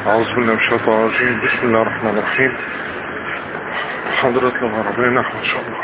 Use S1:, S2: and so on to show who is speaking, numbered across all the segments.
S1: أعوذ بالله من الشيطان الرجيم بسم الله الرحمن الرحيم حضرتنا مع ربنا نحو إن شاء الله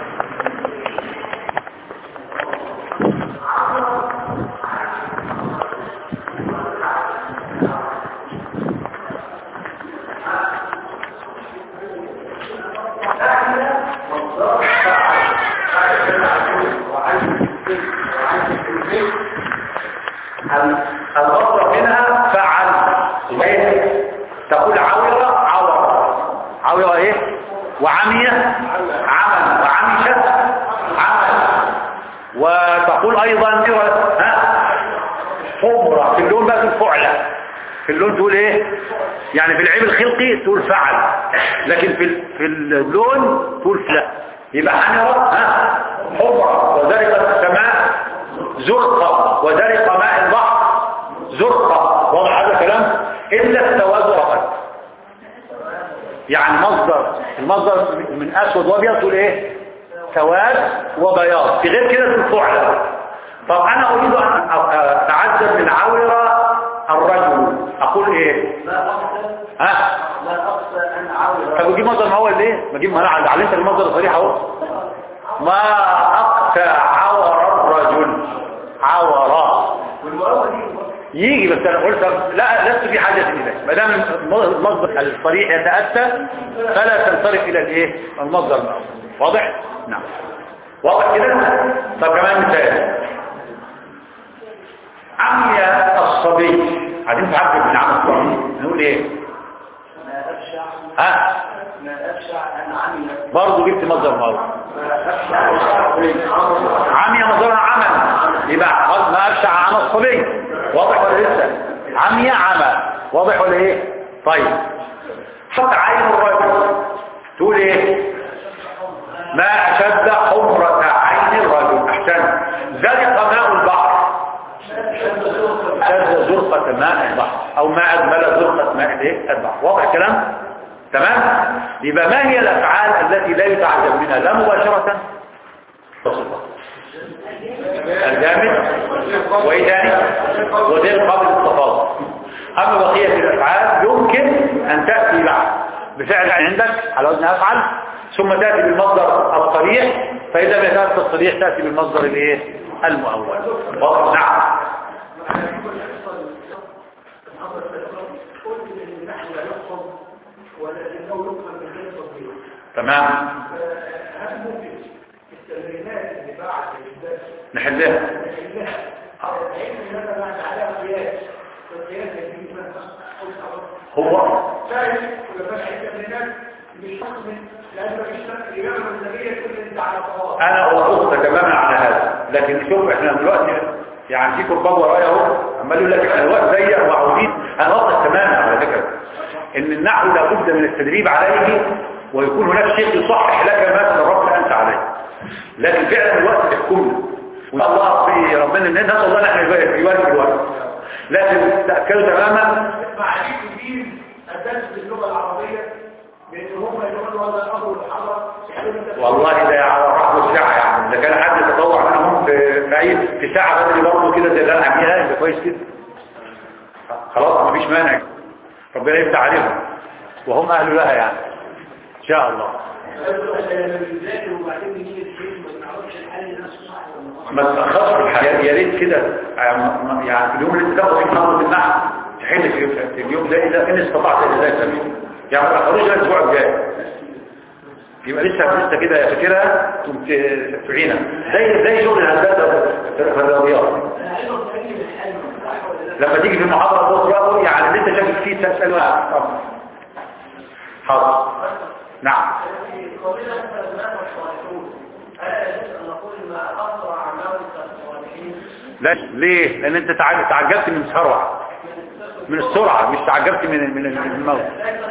S2: المصدر منها فعل وهي تقول عور عور عور ايه وعمي عمل وعمشت عمل وتقول ايضا ها حمرة في اللون بقى تقول فعلة في اللون تقول ايه يعني في العيب الخلقي تقول فعل لكن في ال- في اللون تقول فلا يبقى حمرة ها حمرة وذلك السماء زرقة وذلك ماء البحر زرقة واضح هذا الكلام إلا السواد فقط يعني مصدر المصدر من أسود وأبيض تقول إيه سواد وبياض في غير كده تقول فعلة طب أنا أريد أن أتعجب من عور الرجل أقول إيه ها طب أجيب مصدر معول ليه ما أجيب ما أنا علمت المصدر الصريح أهو ما أقسى عور الرجل عور يجي بس انا قلت لا لست في حاجة اليه ما دام المصدر الصريح يتأتى فلا تنصرف الى الايه المصدر الأول. واضح نعم واضح كده طب كمان مثال عمي الصبي عايزين نعبر من عمي الصبي نقول ايه ها برضه جبت مصدر مؤول عمي مصدرها عمل يبقى خلاص ما افشع عن الصبي واضح ولا لسه عمي عمى واضح ولا ايه طيب حتى عين الرجل تقول ايه ما اشد حمرة عين الرجل احسن ذلك ماء البحر اشد زرقة ماء البحر او ما اجمل زرقة ماء الايه البحر واضح الكلام تمام يبقى ما هي الافعال التي لا يتعجب منها لا مباشرة تصفها الجامد وايه تاني ودير قبل التفاضل اما بقية الافعال يمكن ان تأتي بعد بفعل عندك على وزن افعل ثم تأتي بالمصدر الصريح فاذا بيتات الصريح تأتي بالمصدر الايه المؤول واضح؟ نعم تمام نحلها هو انا اوافقك تماما على هذا لكن شوف احنا دلوقتي يعني في كرباج ورايا اهو عمال يقول لك احنا الوقت ضيق وعاوزين انا اوافق تماما على فكره ان النحو لابد من التدريب عليه ويكون هناك شيء يصحح لك ما تدربت انت عليه لكن فعلا الوقت يحكمنا والله في ربنا ان نسال الله نحن يبارك الوقت لكن تاكدوا تماما
S3: مع كتير الدرس باللغه العربيه بان هم يقولوا هذا الامر والحرب
S2: والله ده رحمه الساعه يعني اذا كان حد يتطوع منهم في في اي في ساعه بدري برضه كده زي اللي انا عاملها يبقى كويس كده خلاص مفيش مانع ربنا يفتح عليهم وهم اهل لها يعني ان شاء الله ما تتأخرش في الحياة يا ريت كده يعني في اليوم اللي انت تاخد فيه محاضرة النحو تحل في في اليوم ده اذا ان استطعت ذلك سبيل يعني ما تاخروش الاسبوع الجاي يبقى لسه لسه كده فاكرها تقوم ت- تعينها زي زي شغل الهندسه في الرياضيات لما تيجي في المحاضره تبص بقى يعني اللي انت شاكك فيه تسال واحد حاضر نعم لا ليه لان انت تعج- تعجبت من سرعه من السرعه مش تعجبت من من من الموت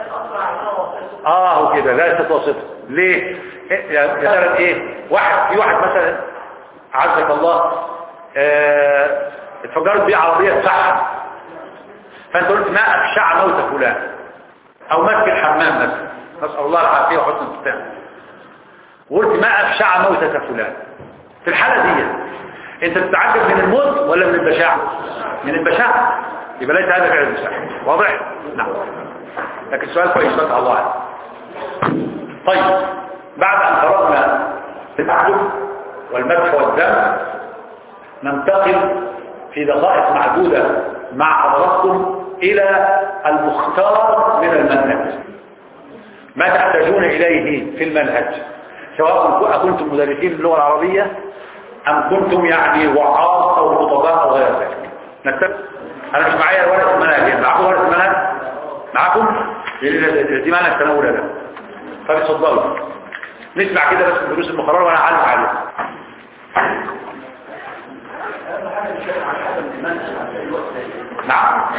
S2: اه وكده لا تتوسط ليه إيه- يا مثلا ايه واحد في واحد مثلا عزك الله آه، اتفجرت بيه عربيه صح فانت قلت ما افشع موت فلان او مات في الحمام مثلا نسال الله العافيه وحسن الختام وقلت ما افشع موتة فلان في الحالة دي انت تتعجب من الموت ولا من البشاعة من البشاعة يبقى ليس هذا فعل البشاعة واضح نعم لكن السؤال كويس فتح الله عليك طيب بعد ان فرغنا التعلم والمدح والذم ننتقل في دقائق معدودة مع حضراتكم إلى المختار من المنهج ما تحتاجون إليه في المنهج سواء كنتم مدرسين اللغة العربية أم كنتم يعني وعاظ أو خطباء أو غير ذلك نكتب أنا مش معايا ورقة المنهج معكم ورقة المنهج معكم دي منهج سنة أولى ده فبتفضلوا نسمع كده بس الدروس المقررة وأنا أعلم عليها نعم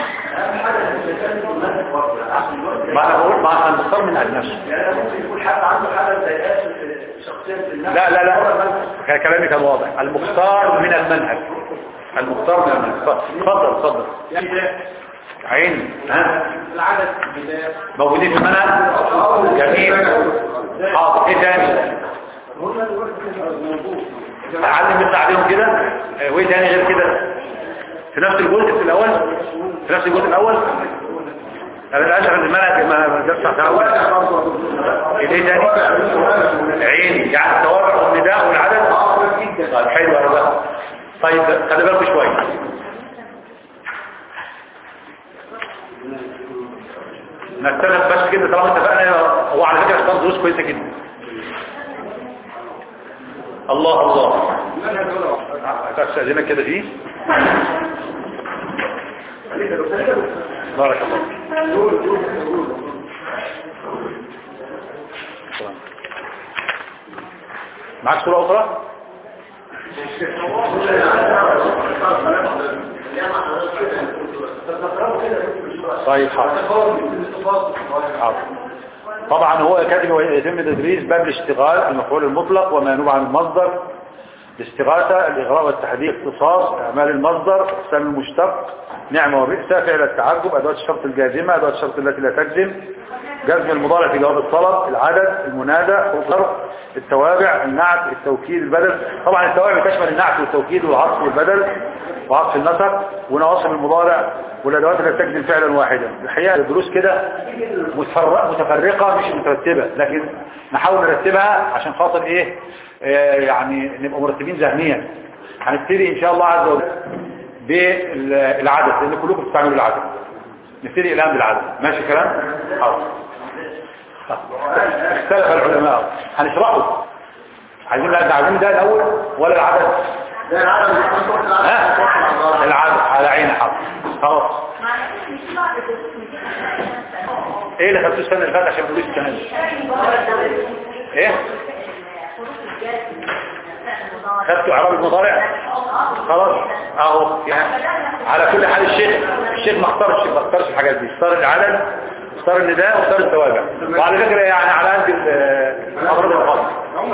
S2: ما انا بقول ما انا مختار من اجنبي
S3: يكون حد عنده حاجه زي شخصيه في النفس
S2: لا لا لا كان كلامي كان واضح المختار من المنهج المختار من المنهج اتفضل اتفضل عين ها
S3: العدد بدايه
S2: موجودين في المنهج جميل حاضر ايه تاني تعلم بس عليهم كده آه، وايه تاني غير كده في نفس الجزء في الاول في نفس الجزء الاول انا الاشهر المنهج ما درس على الاول ايه تاني عين يعني التوابع والنداء والعدد طيب حلو قوي بقى طيب خلي بالكم شويه نتفق بس كده طالما اتفقنا هو على فكره اختار دروس كويسه جدا الله الله استاذنك كده فيه بارك الله معك صورة أخرى طيب حاضر حاضر طبعا هو كاتب يتم تدريس باب الاشتغال المفعول المطلق وما ينوب عن المصدر الاستغاثة الإغراء والتحديد اختصاص أعمال المصدر أقسام المشتق نعمة وبئس فعل التعجب أدوات الشرط الجازمة أدوات الشرط التي لا تجزم جزم المضارع في جواب الطلب العدد المنادى الظرف التوابع النعت التوكيد البدل طبعا التوابع تشمل النعت والتوكيد والعطف والبدل وعطف النسق ونواصب المضارع والادوات التي تجزم فعلا واحدا الحقيقه الدروس كده متفرقه متفرقه مش مترتبه لكن نحاول نرتبها عشان خاطر ايه آه يعني نبقى مرتبين ذهنيا هنبتدي ان شاء الله عز وجل بالعدد لان كلكم بتستعملوا العدد نبتدي الان بالعدد ماشي الكلام حاضر اختلف العلماء هنشرحه عايزين عايزين ده الاول ولا العدد ها العدد على عين حق خلاص ايه اللي خدتوه السنه اللي فاتت عشان تقولوا السنه دي ايه خدتوا اعراب المضارع خلاص اهو يعني على كل حال الشيخ الشيخ ما اختارش ما اختارش الحاجات دي اختار العدد اختار النداء واختار التوابع وعلى فكره يعني على قد الامراض الخاصه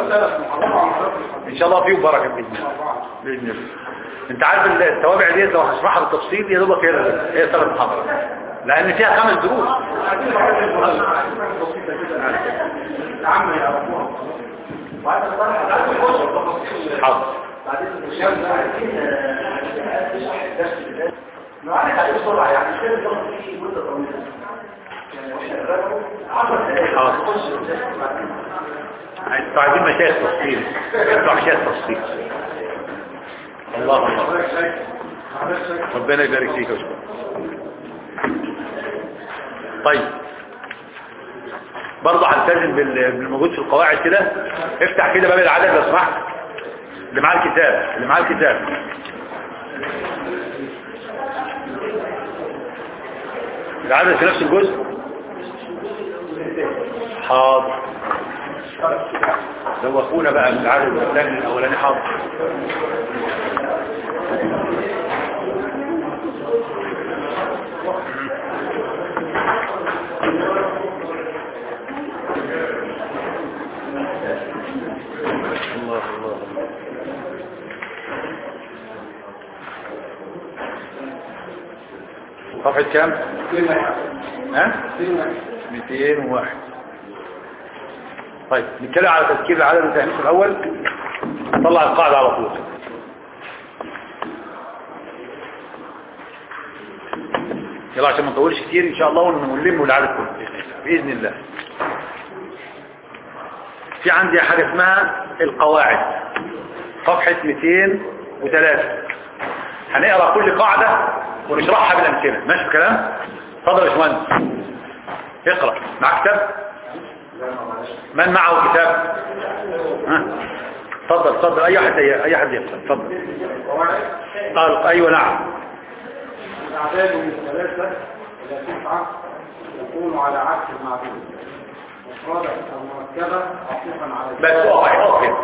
S2: ان شاء الله فيه بركه باذن الله باذن الله انت عارف التوابع دي لو هشرحها بالتفصيل يا دوبك هي هي ثلاث محاضرات لان فيها خمس دروس حاضر انتوا عايزين مشايخ تفصيل انتوا مشايخ تفصيل الله الله ربنا يبارك فيك يا طيب برضه هلتزم بالموجود في القواعد كده افتح كده باب العدد لو سمحت اللي معاه الكتاب اللي معاه الكتاب العدد في نفس الجزء حاضر لو اخونا بقى من العدد الثاني الاولاني حاضر الله الله صفحة كام؟ ها؟ 201 طيب نتكلم على تذكير العدد التهنيس الأول نطلع القاعدة على طول يلا عشان ما نطولش كتير ان شاء الله ونلم العدد كله باذن الله في عندي حاجه اسمها القواعد صفحه 203 هنقرا كل قاعده ونشرحها بالامثله ماشي الكلام اتفضل يا باشمهندس اقرا معك كتاب من معه كتاب ها اتفضل اتفضل اي احد اي احد يقرا اتفضل قال ايوه نعم
S3: الأعداد من ثلاثة إلى تسعة يكون على عكس المعدود مفردة أو مركبة عطوفا على
S2: بس اقف اقف هنا.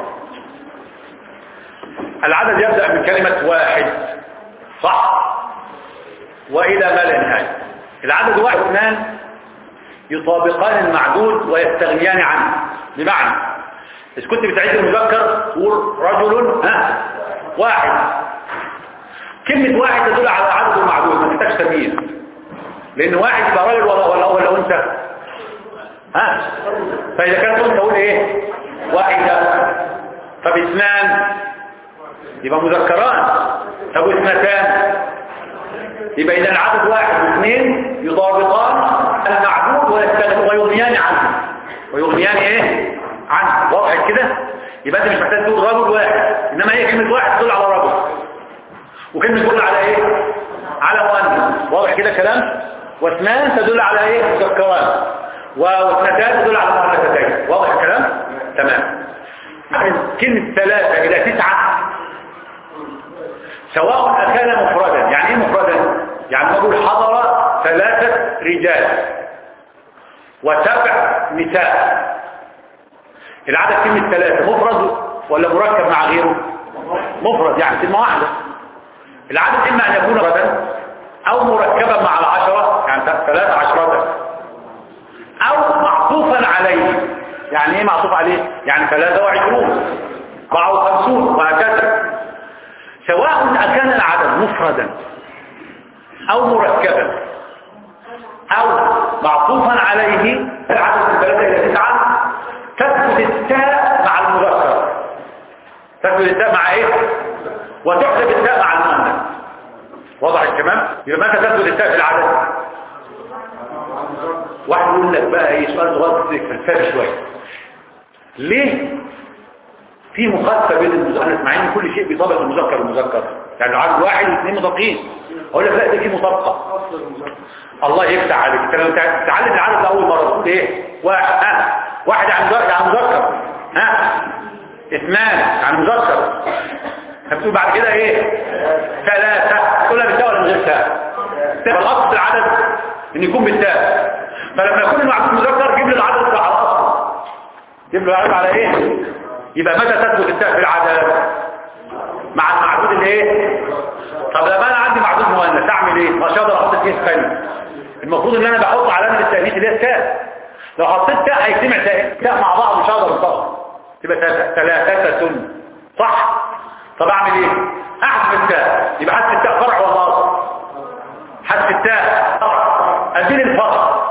S2: العدد يبدأ من كلمة واحد صح وإلى ما لا نهاية العدد واحد واثنان يطابقان المعدود ويستغنيان عنه بمعنى إذا كنت بتعيد المذكر تقول رجل ها واحد كلمة واحد تدل على عدد المعدود ما تحتاجش تمييز لأن واحد يبقى راجل ولا ولا ولا أنثى ها فإذا كانت أنثى تقول إيه واحدة طب اثنان يبقى مذكران طب اثنتان يبقى إذا العدد واحد واثنين يضابطان المعدود ويستغني- ويغنيان عنه ويغنيان ايه عنه واضح كده يبقى انت مش محتاج تقول رجل واحد انما هي كلمة واحد تدل على رجل وكلمة تدل على ايه على مؤنث واضح كده كلام واثنان تدل على ايه مذكران واثنتان تدل على مؤنثتين واضح الكلام تمام كلمة ثلاثة إلى تسعة سواء أكان مفردا يعني ايه مفردا يعني نقول حضر ثلاثة رجال وسبع نساء العدد كلمة ثلاثة مفرد ولا مركب مع غيره مفرد يعني كلمة واحدة العدد إما أن يكون مفردا أو مركبا مع العشرة يعني ثلاثة عشرة أو معطوفا عليه يعني إيه معطوف عليه يعني ثلاثة وعشرون أربعة وخمسون وهكذا سواء أكان العدد مفردا أو مركبا أو معطوفا عليه العدد من ثلاثة إلى تسعة تثبت التاء مع المذكر تثبت التاء مع إيه؟ وتحذف التاء مع المؤنث وضع التمام يبقى متى تثبت التاء في العدد واحد يقول لك بقى ايه سؤال صغير فلسفي شويه ليه في مخالفه بين المذكر مع ان كل شيء بيطابق المذكر والمذكر يعني لو عدد واحد واثنين مطابقين اقول لك لا دي في مطابقه الله يفتح عليك انت لو تتعلم العدد لاول مره تقول ايه واحد ها واحد عن مذكر عن مذكر ها اثنان عن مذكر هتقول بعد كده ايه ثلاثه تقولها بالتاء ولا من غير تاء تبقى الاصل في العدد ان يكون بالتاء فلما يكون المعدود مذكر جيب لي العدد بتاع الاصل جيب له العدد على ايه يبقى متى تثبت التاء في العدد مع المعدود اللي ايه طب لما انا عندي معدود مؤنث اعمل ايه مش هقدر احط فيه ثاني المفروض ان انا بحط علامه التانيث اللي هي التاء لو حطيت تاء هيجتمع تاء تاء مع بعض مش هقدر انطقها تبقى ثلاثه صح طب اعمل ايه احذف التاء يبقى حذف التاء فرع ولا اصل حذف التاء فرع ازيل الفرع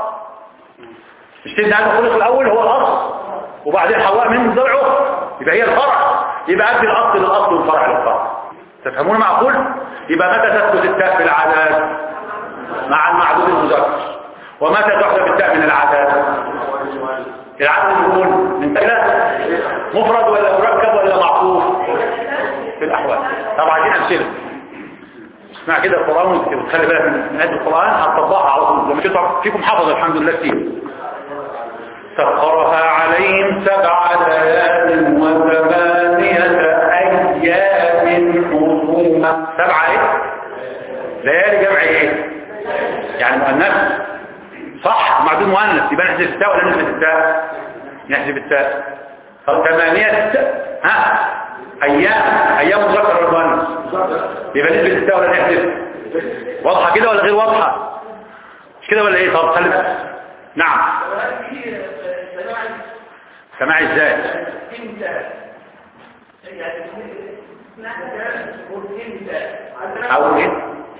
S2: مش تبدا عنه خلق الاول هو الاصل وبعدين حواء من ضلعه يبقى هي الفرع يبقى ادي الاصل للاصل والفرع للفرع تفهمون معقول يبقى متى تثبت التاء في العدد مع المعدود المذكر ومتى تحذف التاء من العدد العدد يكون من ثلاثة مفرد ولا مركب ولا معطوف في الأحوال طبعا عايزين أمثلة اسمع كده القرآن وتخلي بالك من هذا القرآن هتطبقها على طول لما تطبق فيكم حفظ الحمد لله كتير سخرها عليهم سبع ليال وثمانية أيام حسوما سبعة ايه؟ ليالي جمع ايه؟ يعني مؤنث صح معدود مؤنث يبقى نحذف التاء ولا نحذف التاء؟ نحذف التاء طب ثمانية ها أيام أيام مذكر ولا مؤنث يبقى نحذف التاء ولا نحذف؟ واضحة كده ولا غير واضحة؟ مش كده ولا ايه؟ طب خلي نعم سماع ازاي او ايه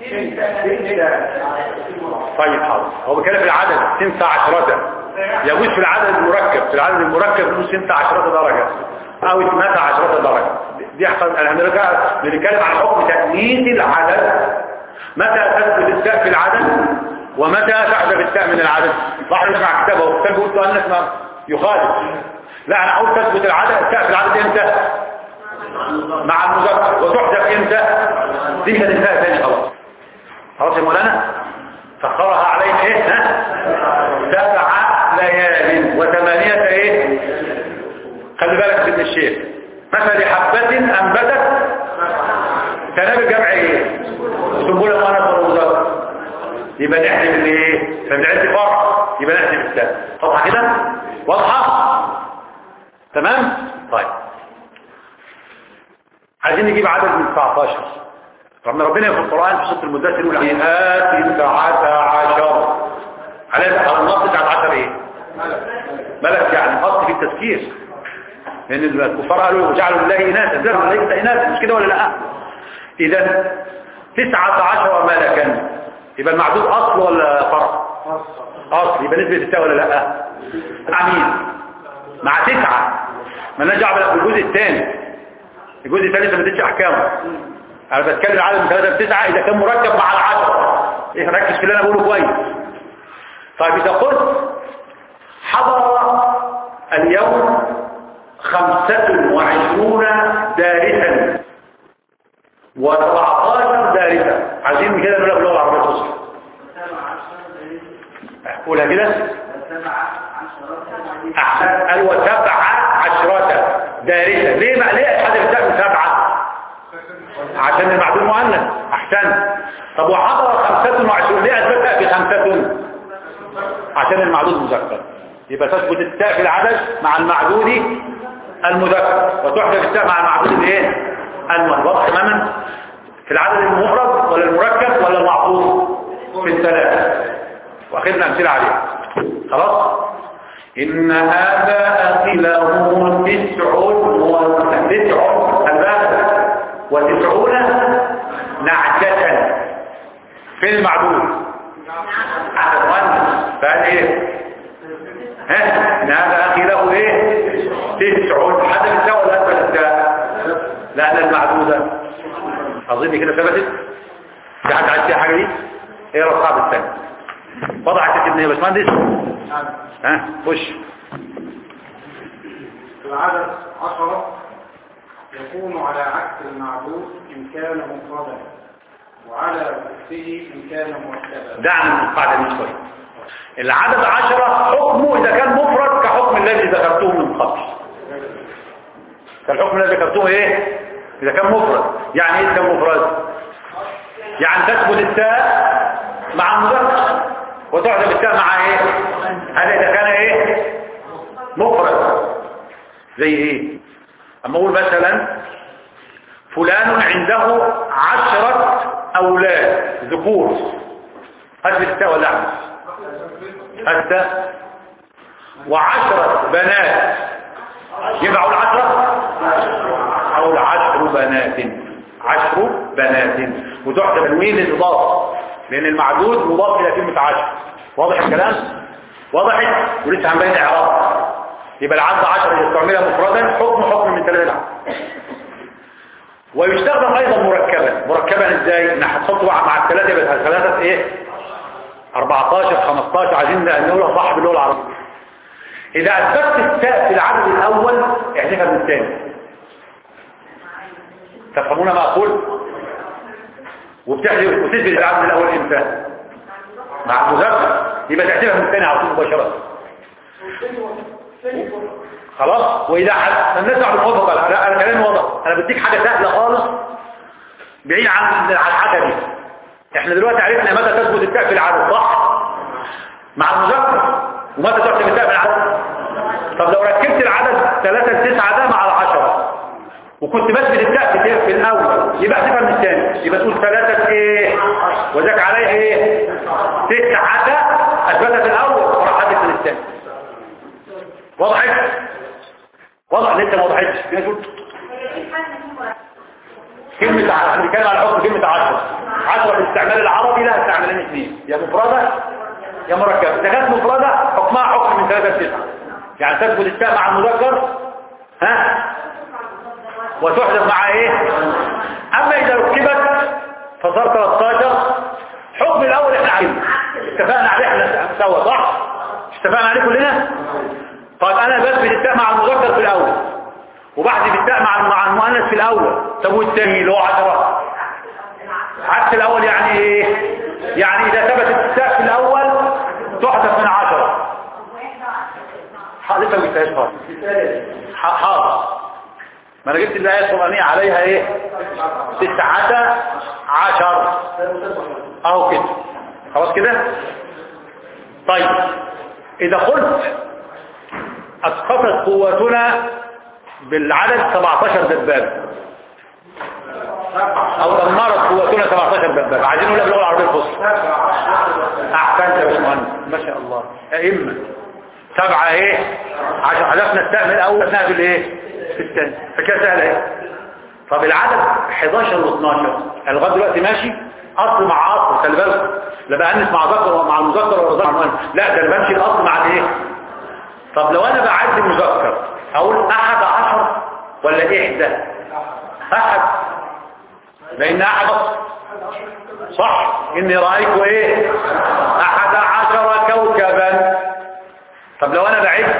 S2: طيب حاضر هو بيتكلم في العدد سنة عشرة يجوز في العدد المركب في العدد المركب له سنة عشرة درجة او اثنتا عشرة درجة دي احسن انا هنرجع بنتكلم عن حكم تأنيث العدد متى تثبت التاء في العدد ومتى تحذف التاء من العدد واحد يسمع كتابه كتاب يقول أنك ما يخالف لا أنا أقول تثبت العدد التاء في العدد إمتى مع المذكر وتحذف إمتى دي كانت التاء ثاني خلاص خلاص يا مولانا سخرها عليهم ايه ها سبع ليال وثمانية ايه خلي بالك من الشيخ مثل حبة انبتت تنابل جمع ايه سنبولة مؤنث والمذكر يبقى نحذف الايه فبنعد فرع يبقى نحذف التاء واضحه كده واضحه تمام طيب عايزين نجيب عدد من 19 ربنا ربنا في القرآن في سورة المدثر يقول فيها تسعة عشر على على النص تسعة عشر ايه ملك يعني قصد في التفكير لان الكفار قالوا وجعلوا لله اناثا ذروا ليس اناثا مش كده ولا لا اذا تسعة عشر ملكا يبقى المعدود اصل ولا فرع اصل يبقى نسبة التاء ولا لا مع مين مع تسعة ما نرجع بالجزء الثاني الجزء الثاني لسه ما اديتش احكامه انا بتكلم عدد من 3 ل 9 اذا كان مركب مع العشرة ايه ركز في اللي انا بقوله كويس طيب اذا قلت حضر اليوم خمسة وعشرون دارسا و17 دارسا عايزين كده نقولها باللغة العربية تصحى قولها كده احسن ايوه سبعة عشرة دارسة ليه بقى ليه حذف من سبعة عشان المعدوم مؤنث احسن طب وحضر خمسة وعشرون ليه اثبتها في خمسة عشان المعدود مذكر يبقى تثبت التاء في العدد مع المعدود المذكر وتحذف التاء مع المعدود الايه المؤنث واضح تماما في العدد المفرد ولا المركب ولا المعطوف في الثلاثه واخذنا امثله عليه خلاص إن هذا أكله تسع وتسع الباب وتسعون نعجة في المعدود عدد مؤنث فقال ايه ها ان هذا أكله ايه تسع حدث التاء ولا أثبت التاء لأن المعدودة أظن كده ثبتت في حد عايز فيها حاجة دي ايه رصاب الثاني وضعت ابن يا باشمهندس ها خش
S3: العدد عشرة يكون على عكس المعدود إن كان مفردا وعلى عكسه إن كان مركبا
S2: دعنا من القاعدة دي شوية العدد عشرة حكمه إذا كان مفرد كحكم الذي ذكرته من قبل كالحكم الذي ذكرته إيه إذا كان مفرد يعني إيه كان مفرد يعني تثبت التاء مع المذكر وتعدم التاء مع إيه هذا إذا كان إيه مفرد زي إيه أما أقول مثلا فلان عنده عشرة أولاد ذكور هذه التاء ولا أحمد حتى وعشرة بنات يبقى العشرة أو العشر بنات عشر بنات وتحسب تنوين للإضافة لأن المعدود مضاف إلى كلمة عشر واضح الكلام؟ واضح؟ ولسه هنبين إعراب يبقى العدد عشر إذا استعملها مفردا حكم حكم من ثلاثة العدد ويستخدم أيضا مركبا مركبا إزاي؟ إن هتحط مع الثلاثة يبقى ثلاثة إيه؟ 14 15 عايزين نقولها صح باللغه العربيه اذا اثبتت التاء في العدد الاول احذفها من الثاني تفهمون ما اقول وبتحذف وتثبت العدد الاول امتى مع المذكر يبقى تحذفها من الثاني على طول مباشره خلاص واذا الناس على الموافقه انا انا كلامي واضح انا بديك حاجه سهله خالص بعيد عن عن الحاجه دي احنا دلوقتي عرفنا متى تثبت التاء في العدد صح مع المذكر ومتى تحسب التاء في العدد طب لو ركبت العدد 3 ل 9 ده مع العشرة وكنت بثبت التاء في في الاول يبقى احسبها من الثاني يبقى تقول 3 ايه وذاك عليه ايه 9 اثبتها في الاول وراح حدث من الثاني وضحت وضح لسه ما وضحتش كلمة احنا بنتكلم على حكم كلمة عشرة عشرة بالاستعمال العربي لها استعمالين اثنين يا مفردة يا مركبة إذا كانت مفردة حكمها حكم من ثلاثة لتسعة يعني تثبت التاء مع المذكر ها وتحذف مع ايه اما اذا ركبت فصار 13 حكم الاول احنا عارفينه اتفقنا عليه احنا سوا صح اتفقنا عليه كلنا طيب انا بثبت التاء مع المذكر في الاول وبحذف التاء مع مع المؤنث في الاول طب والثاني اللي هو 10 عكس الاول يعني ايه يعني اذا ثبتت التاء في الاول تحذف من 10 حاضر لسه ما جبتهاش خالص حاضر ما انا جبت الايه القرانيه عليها ايه تسعة عشر اهو كده خلاص كده طيب اذا قلت اسقطت قوتنا بالعدد 17 دبابه او دمرت قوتنا 17 دبابه عايزين نقول باللغه العربيه الفصحى احسنت يا باشمهندس ما شاء الله ائمه سبعه ايه عشان حذفنا التاء من الاول خدناها في الايه في الثاني فكده سهله ايه طب العدد 11 و12 لغايه دلوقتي ماشي اصل مع اصل خلي بالك لا بأنس مع ذكر مع المذكر ولا مع المؤنث لا ده انا بمشي الاصل مع الايه طب لو انا بعد مذكر اقول احد عشر ولا احدى احد لان احد أصل. صح اني رايت ايه احد عشر كوكبا طب لو انا بعد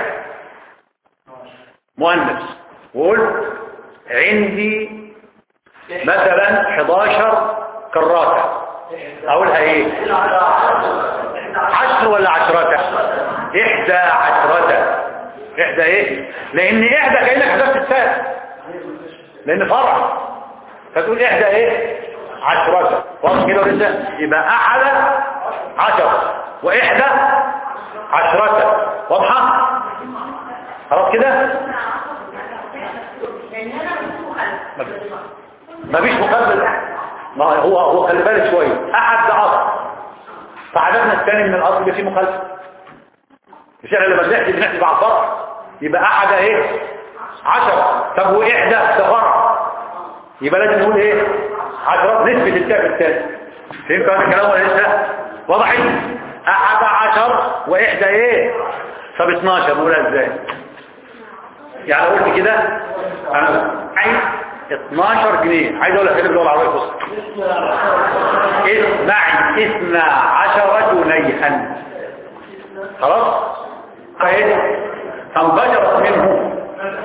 S2: مؤنث وقلت عندي مثلا 11 كراسة اقولها ايه عشر ولا عشرة احدى عشرة احدى ايه لان احدى كأنك حذفت التاء لان فرع فتقول احدى ايه عشرة واضح كده ولا يبقى احد عشر واحدى عشرة واضحة خلاص كده مفيش مقابل ما هو هو خلي بالك شويه احد ده اصل فعددنا الثاني من الاصل يبقى فيه مخالفه مش احنا لما بنحسب بنحسب على الفرع يبقى احد ايه 10 طب واحدى ده فرع يبقى لازم نقول ايه 10 نسبه التاء في الثاني فهمت هذا الكلام ولا لسه واضح احد عشر واحدى ايه طب 12 نقولها ازاي يعني قلت كده انا عايز 12 جنيه عايز اقول لك كده باللغه العربيه بص اسمعي 12 جنيها خلاص طيب فانبجرت منه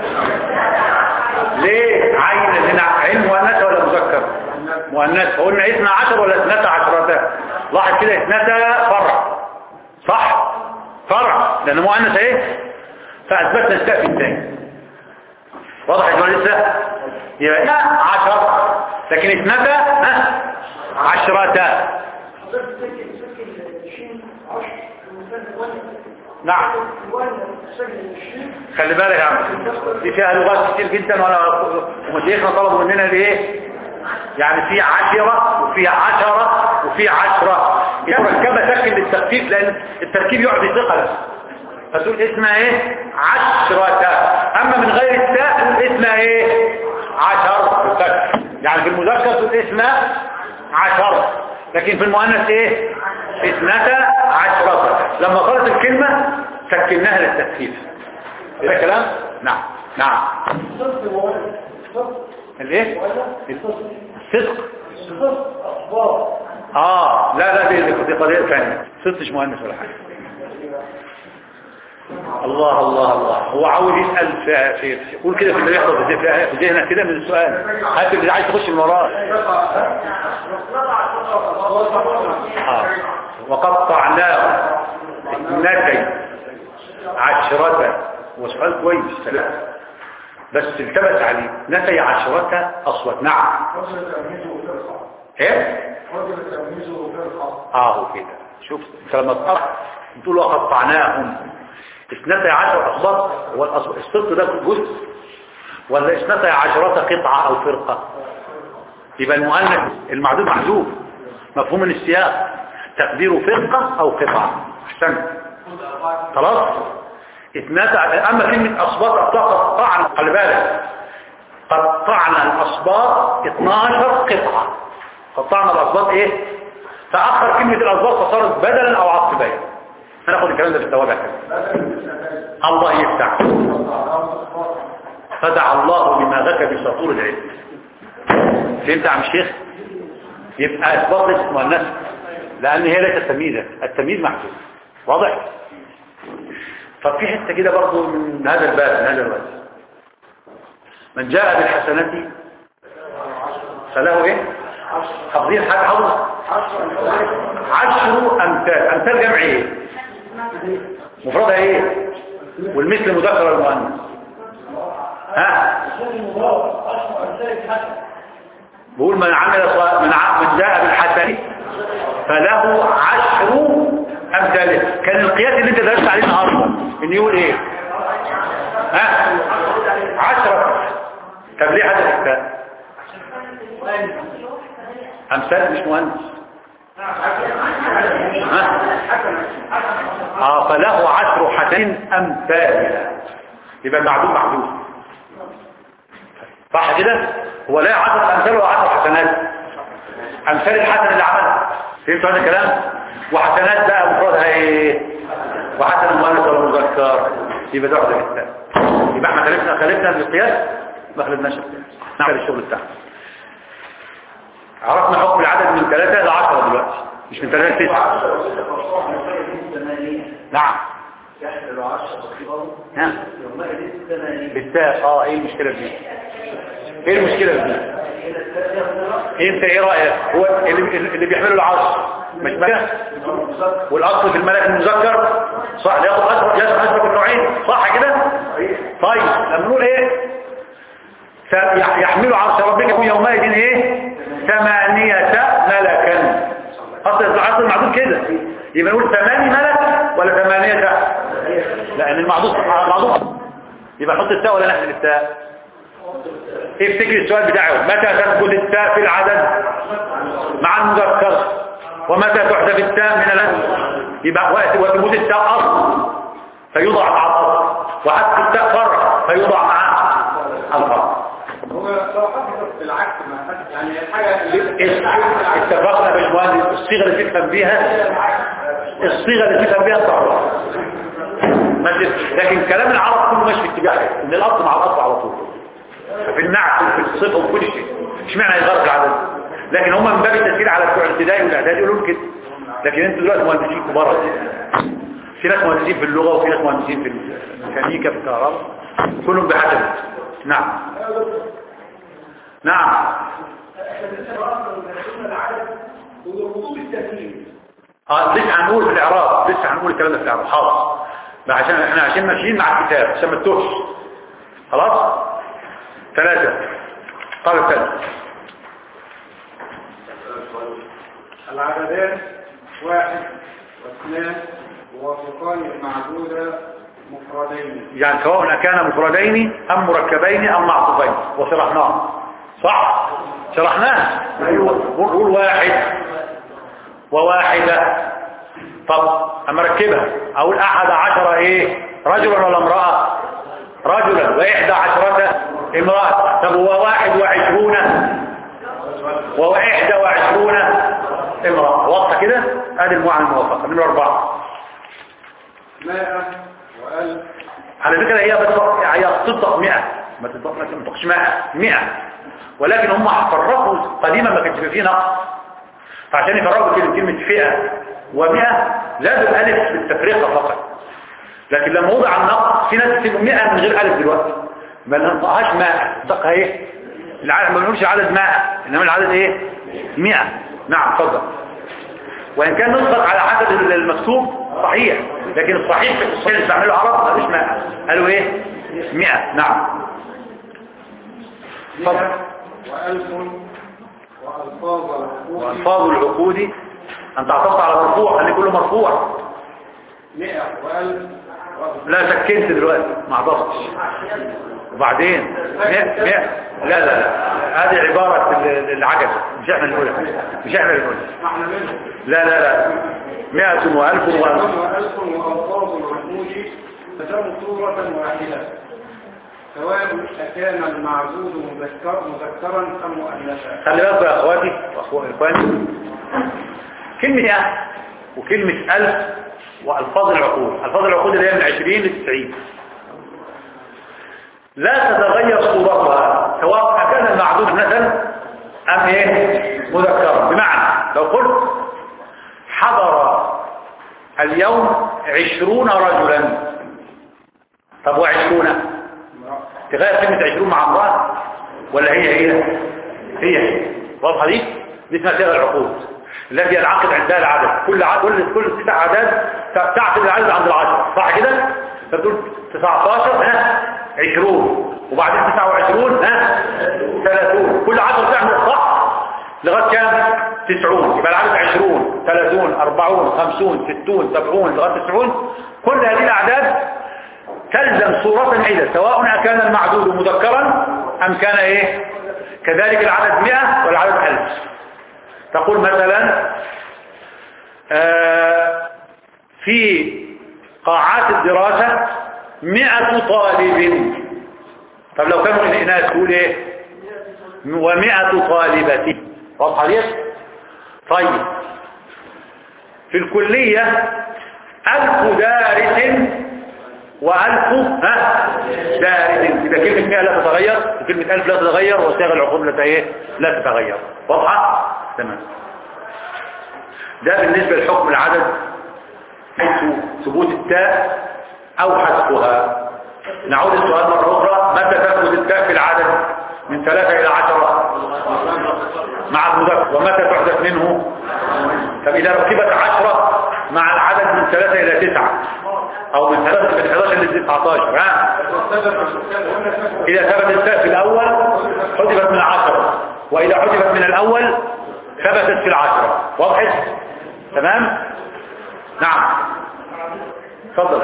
S2: ليه عين هنا عين مؤنث ولا مذكر مؤنث قلنا 12 ولا 12 لاحظ كده 12 فرع صح فرع لانه مؤنث ايه فاثبتنا التاء في الثاني واضح يا لسه يبقى عشر لكن اثنتا ها عشرة نعم خلي بالك يا عم دي فيها لغات كتير جدا وانا ومشايخنا طلبوا مننا بايه يعني في عشرة وفي عشرة وفي عشرة مركبة سكن للتخفيف لان التركيب يقعد يثقل فتقول اسمها ايه عشرة اما من غير التاء تقول اسمها ايه عشر بالفتح يعني في المذكر تقول اسمها عشر لكن في المؤنث ايه اثنتا عشرة لما قالت الكلمة سكناها للتخفيف ده كلام نعم نعم الايه الصدق اه لا لا دي دي قضيه ثانيه صدق مش مؤنث ولا حاجه الله الله الله هو عاوز يسأل في, في, في قول كده في اللي يحضر في في ذهنك كده من السؤال هات اللي عايز تخش من وراه آه. وقطعناه اثنتي عشرة وسؤال كويس سلام بس التبس عليه نتي عشرة أصوات نعم ايه اه كده شوف انت لما تقطع تقول له قطعناهم اثنتي عشر أصباط هو الصدق ده جزء ولا اثنتي عشرة قطعة أو فرقة يبقى المؤنث المعدود محذوف مفهوم من السياق تقديره فرقة أو قطعة احسن خلاص اثنتي أما كلمة أصباط قطعنا خلي بالك قطعنا الأصباط 12 قطعة قطعنا الأصباط ايه تأخر كلمة الأصباط فصارت بدلا أو عطف بين هناخد الكلام ده في التوابع كده الله يفتح فدع الله بما ذكى بسطور العلم فهمت يا عم الشيخ يبقى اثبات اسم مؤنث لان هي ليست تمييزا التمييز محدود واضح طب في حته كده برضه من هذا الباب من هذا الوجه من جاء بالحسنه فله ايه حافظين حاجه حافظ عشر امثال امثال جمع ايه مفردها ايه والمثل مذكر المؤنث ها بقول من عمل صالح من ع- من جاء بالحسن فله عشر امثاله كان القياس اللي انت درست عليه النهارده ان يقول ايه ها عشرة طب ليه هذا الكتاب امثال مش مهندس ها اه فله عشر حسن امثالها يبقى المعدود معدود صح كده هو لا عشر امثال ولا عشر حسنات امثال الحسن اللي عملها فهمت هذا الكلام وحسنات بقى مفردها ايه وحسن مؤنث ولا مذكر يبقى ده واحد الكتاب يبقى احنا خالفنا خالفنا بالقياس ما خالفناش القياس نعمل الشغل بتاعنا عرفنا حكم العدد من ثلاثة إلى عشرة دلوقتي مش من ثلاثة لتسعة نعم ها بالتاء اه ايه المشكلة دي ايه المشكلة دي انت ايه رأيك هو اللي, اللي بيحملوا العرش مش ملك والاصل في الملك المذكر صح ياخد اصل ياخد اسبق النوعين صح كده طيب لما نقول ايه س- يحملوا عرش ربك يكون يومئذ ايه ثمانية ملكا اصل اصل المعدود كده يبقى نقول ثماني ملك ولا ثمانية لان المعدود المعدود يبقى نحط التاء ولا نحذف التاء افتكر السؤال بتاعه متى تثبت التاء في العدد مع المذكر ومتى تحذف التاء من الأسف يبقى وقت وثبوت التاء أصل فيوضع مع الأصل وحذف التاء فرع فيوضع مع الفرع
S3: هو لو حصلت بالعكس ما حد- يعني الحاجة اللي
S2: اتفقنا يا باشمهندس الصيغه اللي تفهم بيها الصيغه اللي تفهم بيها صعبه ماشي لكن كلام العرب كله ماشي في اتجاه ان الاصل مع الاصل على طول في النعت وفي الصفه وفي كل شيء اشمعنى يغير العدد لكن هم من باب التسهيل على بتوع الابتدائي والاعدادي يقولوا كده لكن انتوا دلوقتي مهندسين كبار في ناس مهندسين في اللغه وفي ناس مهندسين في الميكانيكا في الكهرباء كلهم بحسب نعم نعم اه لسه هنقول في الاعراب لسه هنقول الكلام ده في الاعراب حاضر لا عشان احنا عشان ماشيين مع الكتاب عشان ما تتوهش خلاص ثلاثة قال الثالث
S3: العددان واحد واثنان موافقان المعدودة مفردين
S2: يعني سواء كان مفردين ام مركبين ام معطوفين وشرحناه صح شرحناه نقول واحد وواحدة طب اما ركبها اقول احد عشر ايه رجلا ولا امرأة رجلا واحدى عشرة امرأة طب هو واحد وعشرون وواحدى وعشرون امرأة واضحة كده ادي المعنى الموافقة نمرة اربعة
S3: مائة وألف
S2: على فكرة هي بس هي تطلق 100 ما تطلق ما تنطقش 100 100 ولكن هم فرقوا قديما ما كانش فيه نقص فعشان يفرقوا كلمة كلمة فئة و100 زادوا الألف بالتفرقة فقط لكن لما وضع النقص في ناس تكتب 100 من غير ألف دلوقتي ما ننطقهاش 100 ننطقها ايه العدد ما بنقولش عدد 100 انما العدد ايه 100 نعم اتفضل وإن كان نطلق على حسب المكتوب صحيح لكن الصحيح في الصحيح اللي استعمله العرب ما فيش مائة قالوا ايه مئة نعم اتفضل.
S3: مئة وألف وألفاظ الحقوق
S2: وألفاظ العقود أن تعتقد على مرفوع خلي كله مرفوع
S3: مئة وألف وألف
S2: لا سكنت دلوقتي ما عضفتش وبعدين مئة مئة لا لا لا هذه عبارة ال- العجز مش احنا اللي نقولها مش احنا اللي نقولها
S3: احنا منه
S2: لا لا لا مئة وألف
S3: مئة
S2: وألف
S3: وألف وألفاظ العقود تتم صورة واحدة سواء كان المعبود مذكر مذكرا أم مؤنثا
S2: خلي بالكم يا اخواتي واخواني كلمة ايه وكلمة ألف وألفاظ العقود ألفاظ العقود اللي هي من 20 ل 90 لا تتغير صورتها سواء كان المعدود مثلا أم ايه مذكرا بمعنى لو قلت حضر اليوم عشرون رجلا طب وعشرون تغير كلمة عشرون مع امرأة ولا هي هي هي هي واضحة دي دي اسمها صيغ العقود التي ينعقد عندها العدد كل عدد كل كل ست اعداد تعقد العدد عند العشرة صح كده فتقول 19 ها 20 وبعدين 29 ها 30 كل عدد تعمل صح لغايه كام 90 يبقى العدد 20 30 40 50 60 70 لغايه 90 كل هذه الاعداد تلزم صورة عدة سواء كان المعدود مذكرا أم كان إيه كذلك العدد 100 والعدد 1000 تقول مثلا آه في قاعات الدراسة 100 طالب طب لو كانوا الإناث تقول إيه ومئة طالبة واضحة دي طيب في الكلية ألف دارس وألف ها دارس إذا كلمة مئة لا تتغير وكلمة ألف لا تتغير وصيغ العقوب لا إيه لا تتغير واضحة تمام ده بالنسبة لحكم العدد حيث ثبوت التاء أو حذفها نعود السؤال مرة أخرى متى تثبت التاء في العدد من ثلاثة إلى عشرة مع المذكر ومتى تحدث منه طب إذا ركبت عشرة مع العدد من ثلاثة إلى تسعة أو من ثلاثة من 11 إلى 19 ها إذا ثبت التاء في الأول حذفت من عشرة وإذا حذفت من الأول ثبتت في العشرة واضح تمام نعم تفضل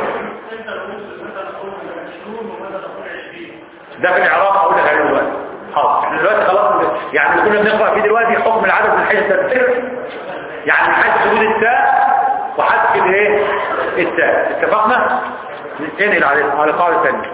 S2: ده في الاعراب هقول لك عليه دلوقتي حاضر احنا دلوقتي خلاص يعني كنا بنقرا فيه دلوقتي حكم العدد من حيث التفسير يعني من حيث ثبوت التاء وحذف الايه التاء اتفقنا ننقل على على قاعده ثانيه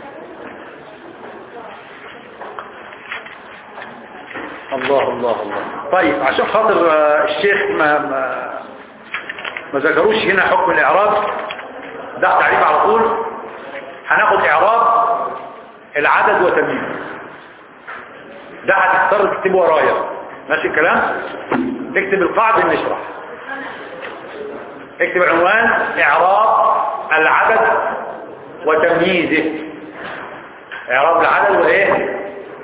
S2: الله الله الله طيب عشان خاطر آه، الشيخ ما ما ما ذكروش هنا حكم الاعراب ده تعريف على طول هناخد اعراب العدد وتمييزه ده هتضطر تكتبه ورايا ماشي الكلام تكتب القاعده نشرح اكتب عنوان اعراب العدد وتمييزه اعراب العدد وايه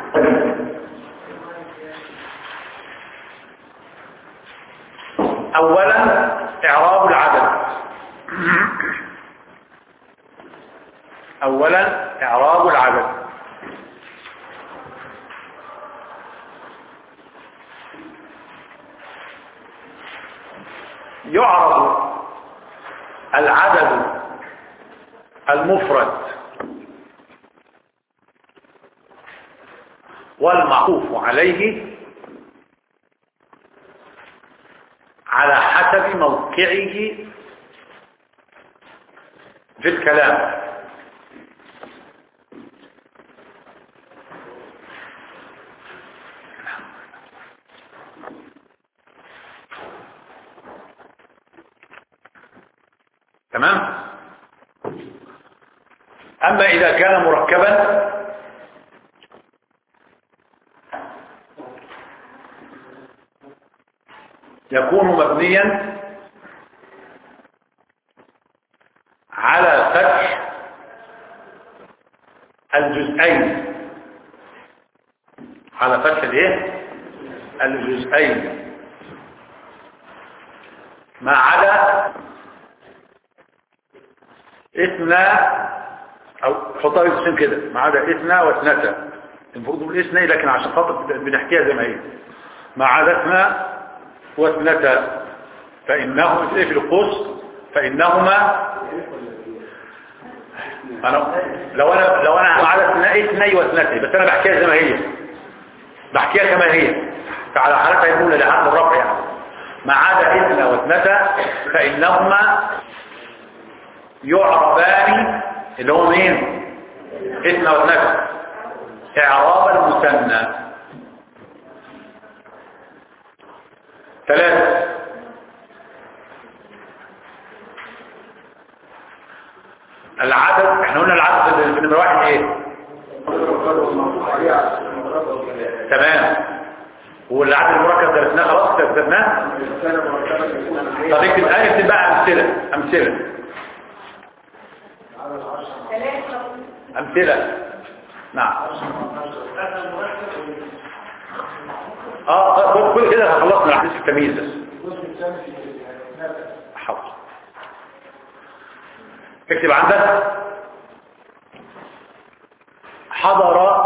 S2: اولا اعراب العدد اولا اعراب العدد يعرض العدد المفرد والمعطوف عليه على حسب موقعه في الكلام تمام أما إذا كان مركبا يكون مبنيا على فتح الجزئين على فتح الايه الجزئين ما عدا اثنى او حطها يقسم كده ما عدا اثنى واثنتا المفروض نقول اثنى لكن عشان خاطر بنحكيها زي ما هي ما عدا اثنى واثنتا فانهم ايه في القوس فانهما انا لو انا لو انا ما عدا اثنى اثني واثنتي بس انا بحكيها زي ما هي بحكيها كما هي فعلى حالتها يقول لحد الرفع يعني ما عدا اثنى واثنتا فانهما يعربان اللي هو مين اثنى واثنى اعراب المثنى ثلاثة العدد احنا قلنا العدد في نمرة واحد ايه تمام والعدد المركب درسناه خلاص درسناه
S3: رسالة مركبة تكون
S2: طب اكتب اكتب بقى امثله امثله
S3: على العشرة
S2: امثله نعم اه طب كل كده خلصنا حديث التمييز بس
S3: الجزء الثاني في النفس
S2: حاضر اكتب عندك حضر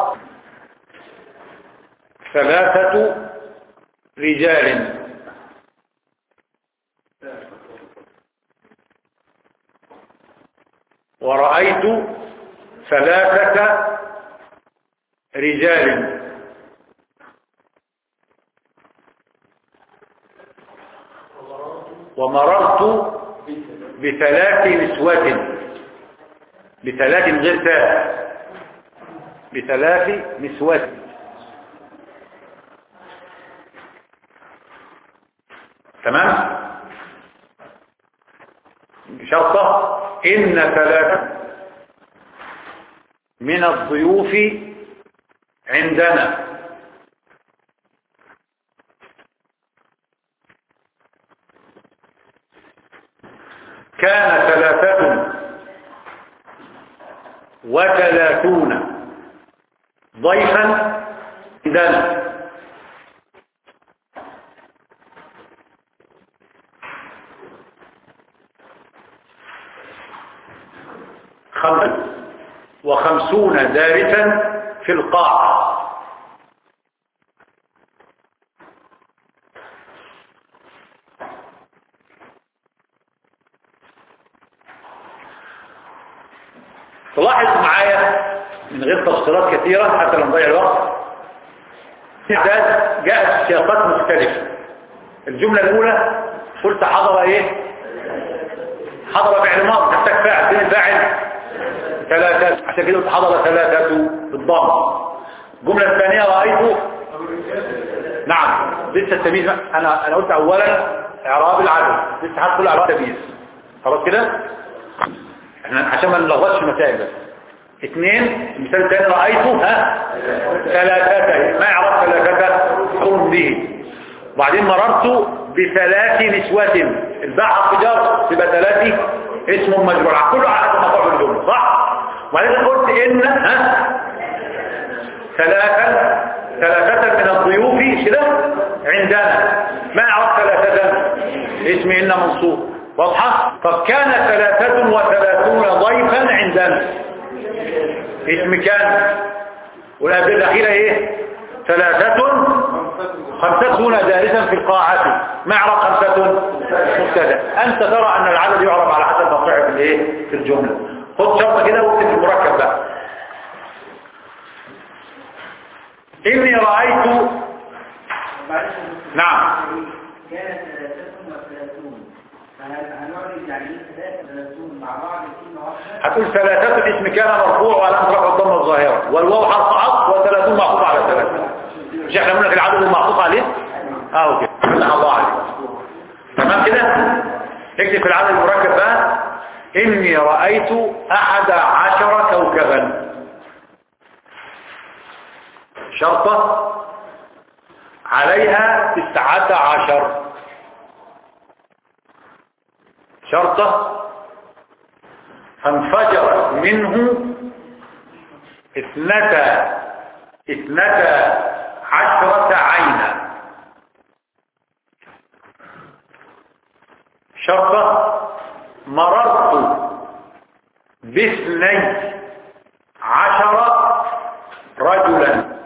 S2: ثلاثة رجال ورأيت ثلاثة رجال ومررت بثلاث نسوة بثلاث غير ثلاث بثلاث نسوة تمام شرطة إن ثلاثة من الضيوف عندنا كان ثلاثة وثلاثون ضيفا عندنا خمسة وخمسون دارسا في القاع تلاحظ معايا من غير تفصيلات كثيرة حتى لو نضيع الوقت إعداد جاءت في سياقات مختلفة الجملة الأولى قلت حضر إيه حضر فعل ماضي تحتاج فاعل فين الفاعل ثلاثة عشان كده قلت حضر ثلاثة بالضم الجملة الثانية رأيت نعم لسه التمييز أنا أنا قلت أولا إعراب العدد لسه هدخل إعراب التمييز خلاص كده احنا عشان ما نلخبطش المسائل بس اثنين المثال الثاني رأيته ها ثلاثة ما يعرف ثلاثة قوم به وبعدين مررت بثلاث نسوة الباء حرف جر تبقى ثلاث اسم مجرور كله على حسب مقام الجمله صح وبعدين قلت ان ها ثلاثة ثلاثة من الضيوف كده عندنا ما يعرف ثلاثة اسم إن منصوب واضحة طب كان ثلاثة وثلاثون ضيفا عندنا اسم كان والأبيض الأخيرة ايه ثلاثة خمسة دارسا في القاعة ما يعرف خمسة مبتدا أنت ترى أن العدد يعرف على حسب موقعه في الايه في الجملة خد شرطة كده واكتب المركب بقى إني رأيت نعم
S4: كانت ثلاثة وثلاثون فهل هنعرض يعني ايه ثلاثة وثلاثون مع بعض كلمة واحدة؟
S2: هتقول ثلاثة اسم كان مرفوع وعلى رفع الضمة الظاهرة والواو حرف عطف وثلاثون معطوف على ثلاثة مش احنا قلنا لك العدد المعطوف عليه اه كده فتح الله عليك تمام كده اكتب في العدد المركب بقى اني رأيت احد عشر كوكبا شرطة عليها تسعة عشر شرطة فانفجرت منه اثنتا اثنتا عشرة عينا شرطة مررت باثني عشر رجلا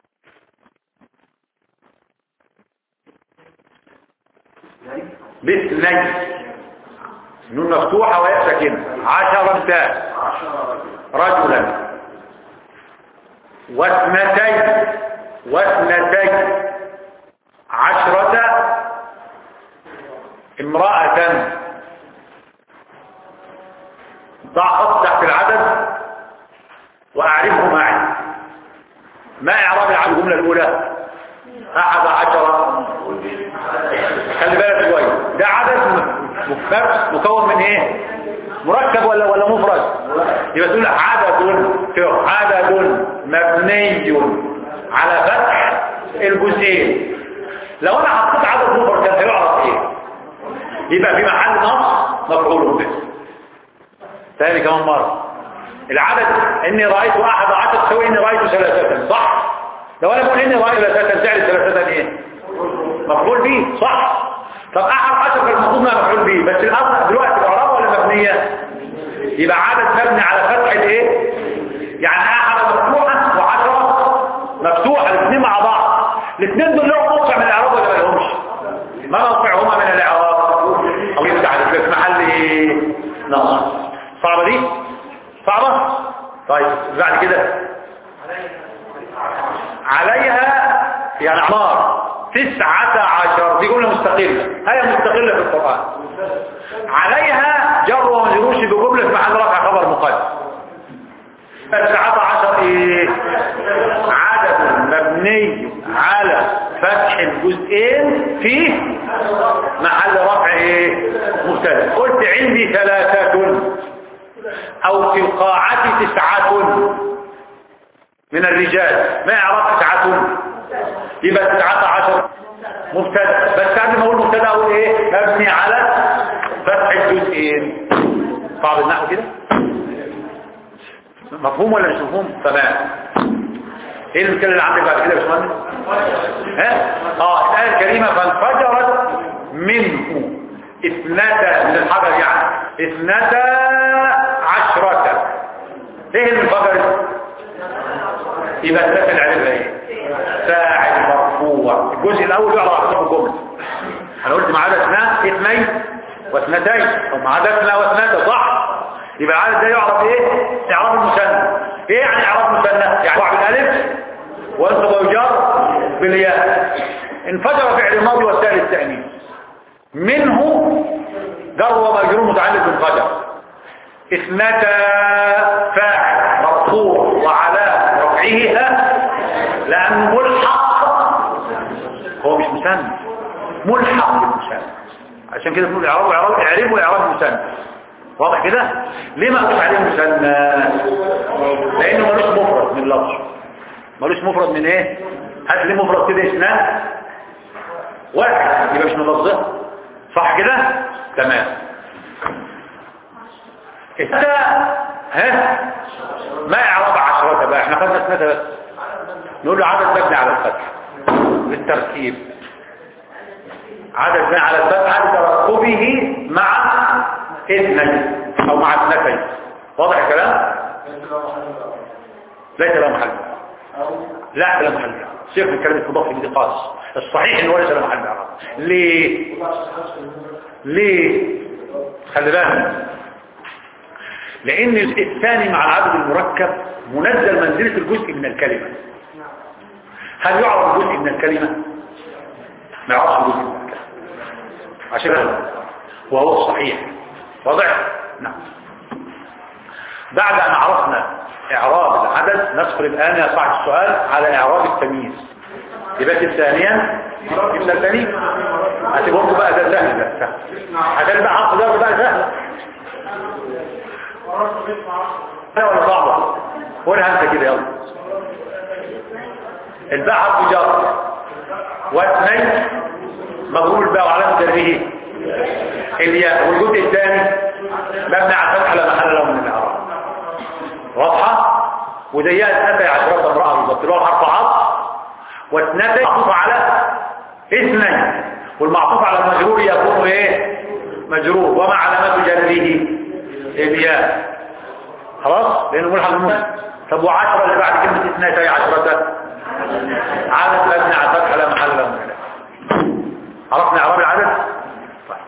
S2: باثني نون مفتوحة وياء ساكنة عشرة تاء رجلا واثنتي واثنتي عشرة امرأة ضع خط تحت العدد وأعرفه معي ما إعراب العدد الجملة الأولى أحد عشر خلي بالك شوية ده عدد مفرد مكون من ايه مركب ولا ولا مفرد يبقى تقول عدد عدد مبني على فتح الجزئين لو انا حطيت عدد مفرد كان هيعرف ايه يبقى في محل نص مفعول به ثاني كمان مرة العدد اني رأيت احد عشر تساوي اني رأيت ثلاثة صح لو انا بقول اني رأيت ثلاثة فعل ثلاثة ايه مفعول به صح طب احد عشر كان المفروض انها مفعول به بس الاصل دلوقتي اعراب ولا مبنية يبقى عدد مبني على فتح الايه يعني احد مفتوحة وعشرة مفتوحة الاثنين مع بعض الاثنين دول لهم موقع من الاعراب ولا ما لهمش ما موقعهما من الاعراب او يفتح على في محل ايه نصب صعبة دي صعبة طيب بعد كده عليها يعني عمار تسعة عشر دي جملة مستقلة هي مستقلة في القرآن عليها جر ومجروش بجملة في محل رفع خبر مقدم تسعة عشر ايه عدد مبني على فتح الجزئين في محل رفع ايه مبتدا قلت عندي ثلاثة او في القاعة تسعة من الرجال ما يعرف تسعة يبقى تسعة عشر مبتدا بس قبل ما اقول مبتدا اقول ايه مبني على فتح الجزئين صعب النحو كده مفهوم ولا مش مفهوم تمام ايه المثال اللي عندك بعد كده يا باشمهندس ها اه الايه الكريمه فانفجرت منه اثنتا من الحجر يعني اثنتا عشرة ايه اللي انفجرت يبقى ثلاثة العلم ايه فاعل مرفوع الجزء الاول يعرف على الجمله انا قلت ما عدا اثنان اثنين واثنتين او ما عدا اثنين واثنتا صح يبقى العدد ده يعرف ايه اعراب المثنى ايه يعني اعراب المثنى يعني واحد بالالف وانصب ويجر بالياء انفجر فعل الماضي والتالي التانيث منه جر ومجرور متعلق بالفجر اثنتا فاعل مرفوع وعلى رفعها لان ملحق هو مش مثنى ملحق بالمثنى عشان كده بنقول اعراب واعراب اعراب واعراب مثنى واضح كده ليه ما اقولش عليه مثنى لانه ملوش مفرد من لفظ ملوش مفرد من ايه هات لي مفرد كده اثنان واحد يبقى مش من لفظه صح كده تمام اثنى ها ما اعراب عشرة بقى احنا خدنا اثنى بس نقول له عدد مبني على الفتح بالترتيب عدد مبني على الفتح عدد ترقبه مع اثنين او مع اثنتين واضح الكلام ليس له محل لا له محل سيف الكلام التضاف بدقاس الصحيح انه ليس له محل اعراب ليه ليه خلي بالك لان الثاني مع العدد المركب منزل منزله الجزء من الكلمه هل يعرف جزء من الكلمه ما يعرفش جزء من الكلمه عشان كده وهو الصحيح واضح نعم بعد ان عرفنا اعراب العدد ندخل الان يا صاحب السؤال على اعراب التمييز يبقى الثانيا يبقى الثاني هتبقوا بقى ده سهل ده سهل عشان بقى عقد ده بقى سهل ولا صعبه قولها انت كده يلا الباء حرف جر واثنين مضروب الباء وعلامه جره الياء والجزء الثاني مبني على الفتح لا محل له من الاعراب واضحه وزيها اثنتي عشرة امرأة بالظبط اللي هو حرف عطف واثنتي معطوف على اثنين والمعطوف على المجرور يكون ايه مجرور وما علامات جره الياء خلاص لانه ملحق المسلم طب وعشرة اللي بعد كلمة اثنتي عشرة عدد مبني على الفتح لا محل له من الاعراب عرفنا اعراب العدد طيب.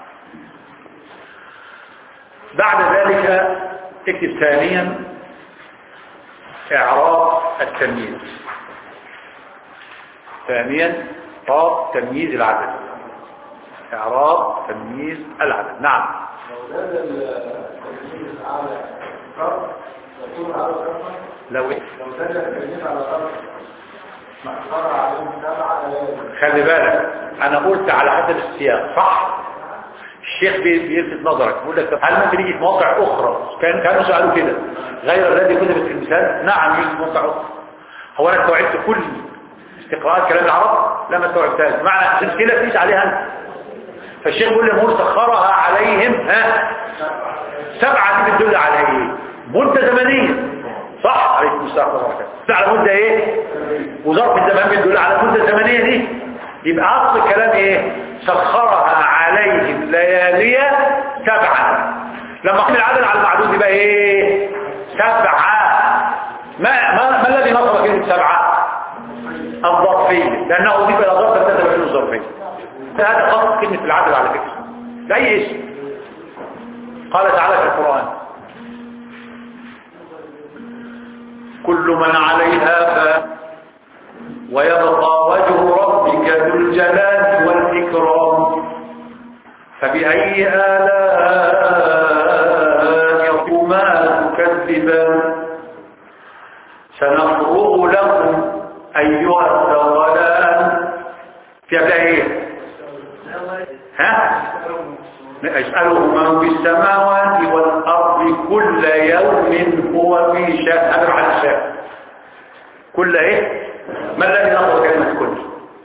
S2: بعد ذلك اكتب ثانيا اعراب التمييز ثانيا اعراب تمييز العدد اعراب تمييز العدد نعم
S3: لو زاد التمييز على فرق يكون على فرق
S2: لو إيه؟
S3: لو زاد التمييز على فرق مأخر عليهم سبعة ليالي
S2: خلي بالك انا قلت على حسب السياق صح الشيخ بي- بيلفت نظرك بيقول لك طب هل ممكن يجي في مواقع اخرى كان كانوا سالوا كده غير الذي كتب في المثال نعم يجي في مواقع اخرى هو انا استوعبت كل استقراءات كلام العرب لا ما استوعبتهاش معنى سلسلة فيش عليها انت فالشيخ بيقول لي سخرها عليهم ها سبعة دي بتدل على ايه مدة زمنية صح عليكم السلام ورحمة الله على مدة ايه وظرف الزمان بيدل على مدة زمنية دي يبقى اصل الكلام ايه سخرها عليهم ليالية سبعة لما قيل العدد على المعدود يبقى ايه سبعة ما, ما, ما الذي نصب كلمة سبعة الظرفية لأنه أضيف إلى ظرف تتبع منه الظرفية هذا خاص كلمة العدل على فكرة لأي اسم قال تعالى في القرآن كل من عليها فان ويبقى وجه ربك ذو الجلال والإكرام فبأي آلاء ربكما تكذبان سنفرغ لكم أيها الثقلان في أبدا إيه ها يسأله من في السماوات والأرض كل يوم هو في شأن هذا على الشأن كل إيه ما الذي نقول كلمة كل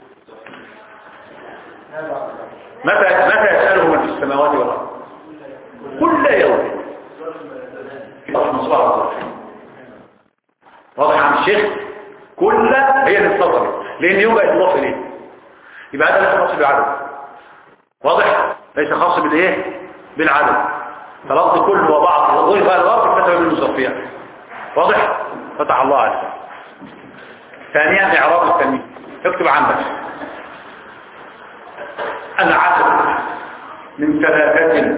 S2: متى متى يسأله من في السماوات والأرض كل يوم مصباح الظرف واضح عن الشيخ كل هي اللي اتصلت لان يوم بقت مضاف اليه يبقى هذا ليس خاص بالعدد واضح ليس خاص بالايه بالعدد فلفظ كل وبعض وضيف على الارض كتب من المصفيات واضح فتح الله عليك ثانيا اعراب التنميه اكتب عندك العدد من ثلاثة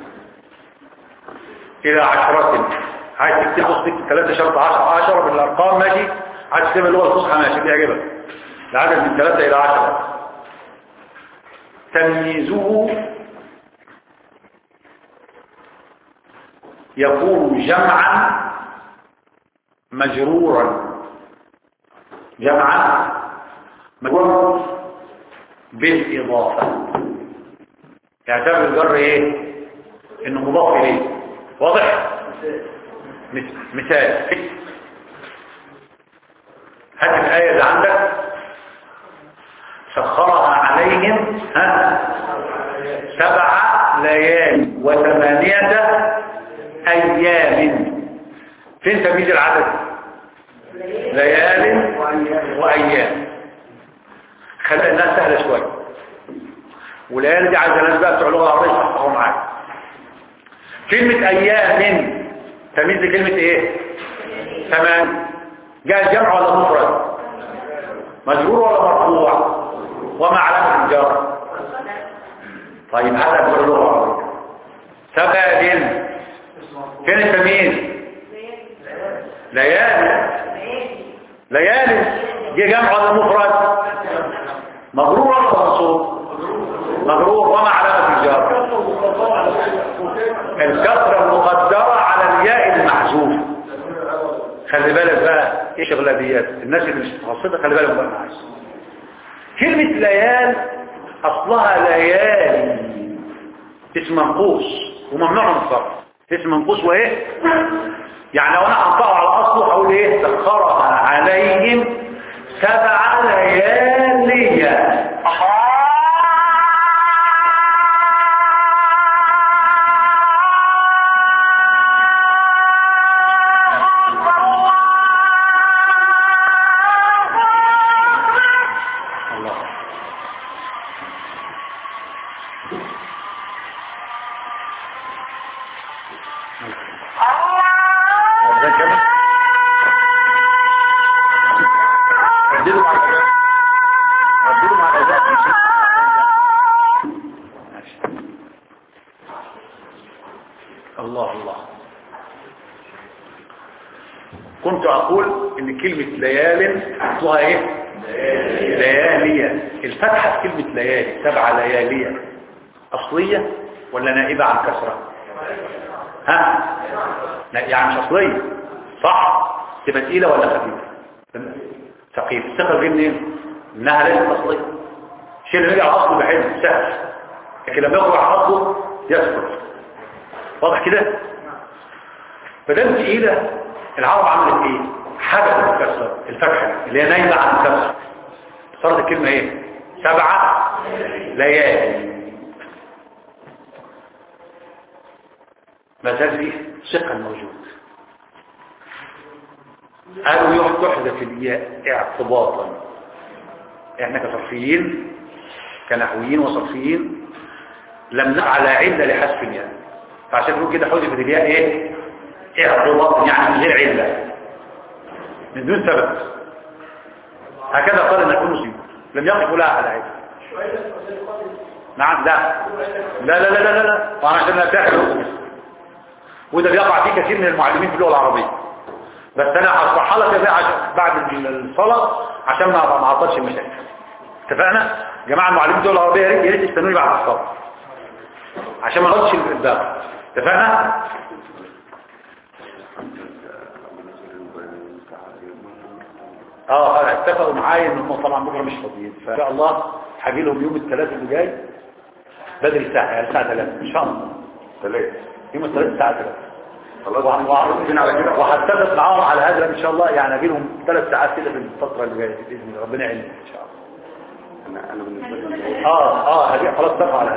S2: إلى عشرة عايز تكتب قصدك ثلاثة شرط عشرة عشرة بالأرقام ماشي عايز تكتب اللغة الفصحى ماشي دي عجبك العدد من ثلاثة إلى عشرة تمييزه يكون جمعا مجرورا جمعا مجرورا بالإضافة يعتبر الجر ايه انه مضاف اليه واضح مثال هات الآية اللي عندك سخرها عليهم ها سبع ليالي وثمانية أيام فين تمييز العدد ليال وأيام خلق الناس سهلة شوية وليالي دي عايزة ناس بقى بتوع اللغة العربية يصححوا معاك كلمة أيام تمييز لكلمة إيه؟ ثمان جاء جمع ولا مفرد مجرور ولا مرفوع وما علامة الجر طيب هذا كل لغة عربية سباد فين التمييز ليالي ليالي جه جمع ولا مفرد مغرور ولا منصوب مغرور وما علامة الجر الكسرة المقدرة على الياء المحذوف خلي بالك بقى ايه شغلانيات الناس اللي مش متخصصه خلي بالك بقى معايا كلمة ليال اصلها ليالي اسم منقوص وممنوع من الصرف اسم منقوص وايه يعني لو انا هنطقه على اصله هقول ايه سخرها عليهم سبع ليالي الله ده كمان اديله مع الأداء اديله مع الأداء ماشي الله الله كنت أقول إن كلمة ليال أصلها إيه؟ ليالية الفتحة في كلمة ليالي سبع ليالية أصلية ولا نائبة عن كسرة؟ ها؟ لا، يعني مش أصلية صح؟ تبقى تقيلة ولا خفيفة؟ ثقيلة الثقل دي منين؟ إنها ليست أصلية الشيء اللي يرجع أصله بحيث سهل لكن لما يخرج عن أصله يسقط واضح كده؟ فدام تقيلة العرب عملت ايه؟ حدث الكسر الفتحة اللي هي نايمة عن الكسر صارت الكلمة ايه سبعة ليالي ما زال فيه ثقل موجود قالوا يح- تحذف الياء اعتباطا احنا كصرفيين كنحويين وصرفيين لم نفعل علة لحذف الياء فعشان نقول كده حذفت الياء ايه اعتباطا يعني من غير علة من دون سبب هكذا قال النبي مسلم لم يقف لها على علة نعم لا لا لا لا لا لا وانا عشان اتاخر وده بيقع فيه كثير من المعلمين في اللغه العربيه بس انا هشرحها لك ازاي عشان- بعد الصلاه عشان ما ما اعطلش المشاكل اتفقنا جماعه المعلمين في اللغه العربيه يا ريت- يا ريت يستنوني بعد الصلاه عشان ما اغلطش الباقي اتفقنا اه أنا اتفقوا معايا ان هم طبعا بكره مش فاضيين فان شاء الله هاجي لهم يوم الثلاث اللي جاي بدري الساعه يعني الساعه 3 ان شاء الله
S1: ثلاثة
S2: يوم الثلاث الساعه 3
S1: خلاص
S2: وه- وه-
S1: على كده
S2: وهتفق معاهم على هذا ان شاء الله يعني اجي لهم ثلاث ساعات كده في الفتره اللي جايه باذن الله ربنا يعيننا ان شاء الله
S1: انا انا بالنسبه لي
S2: اه اه هجي خلاص اتفقوا على هذا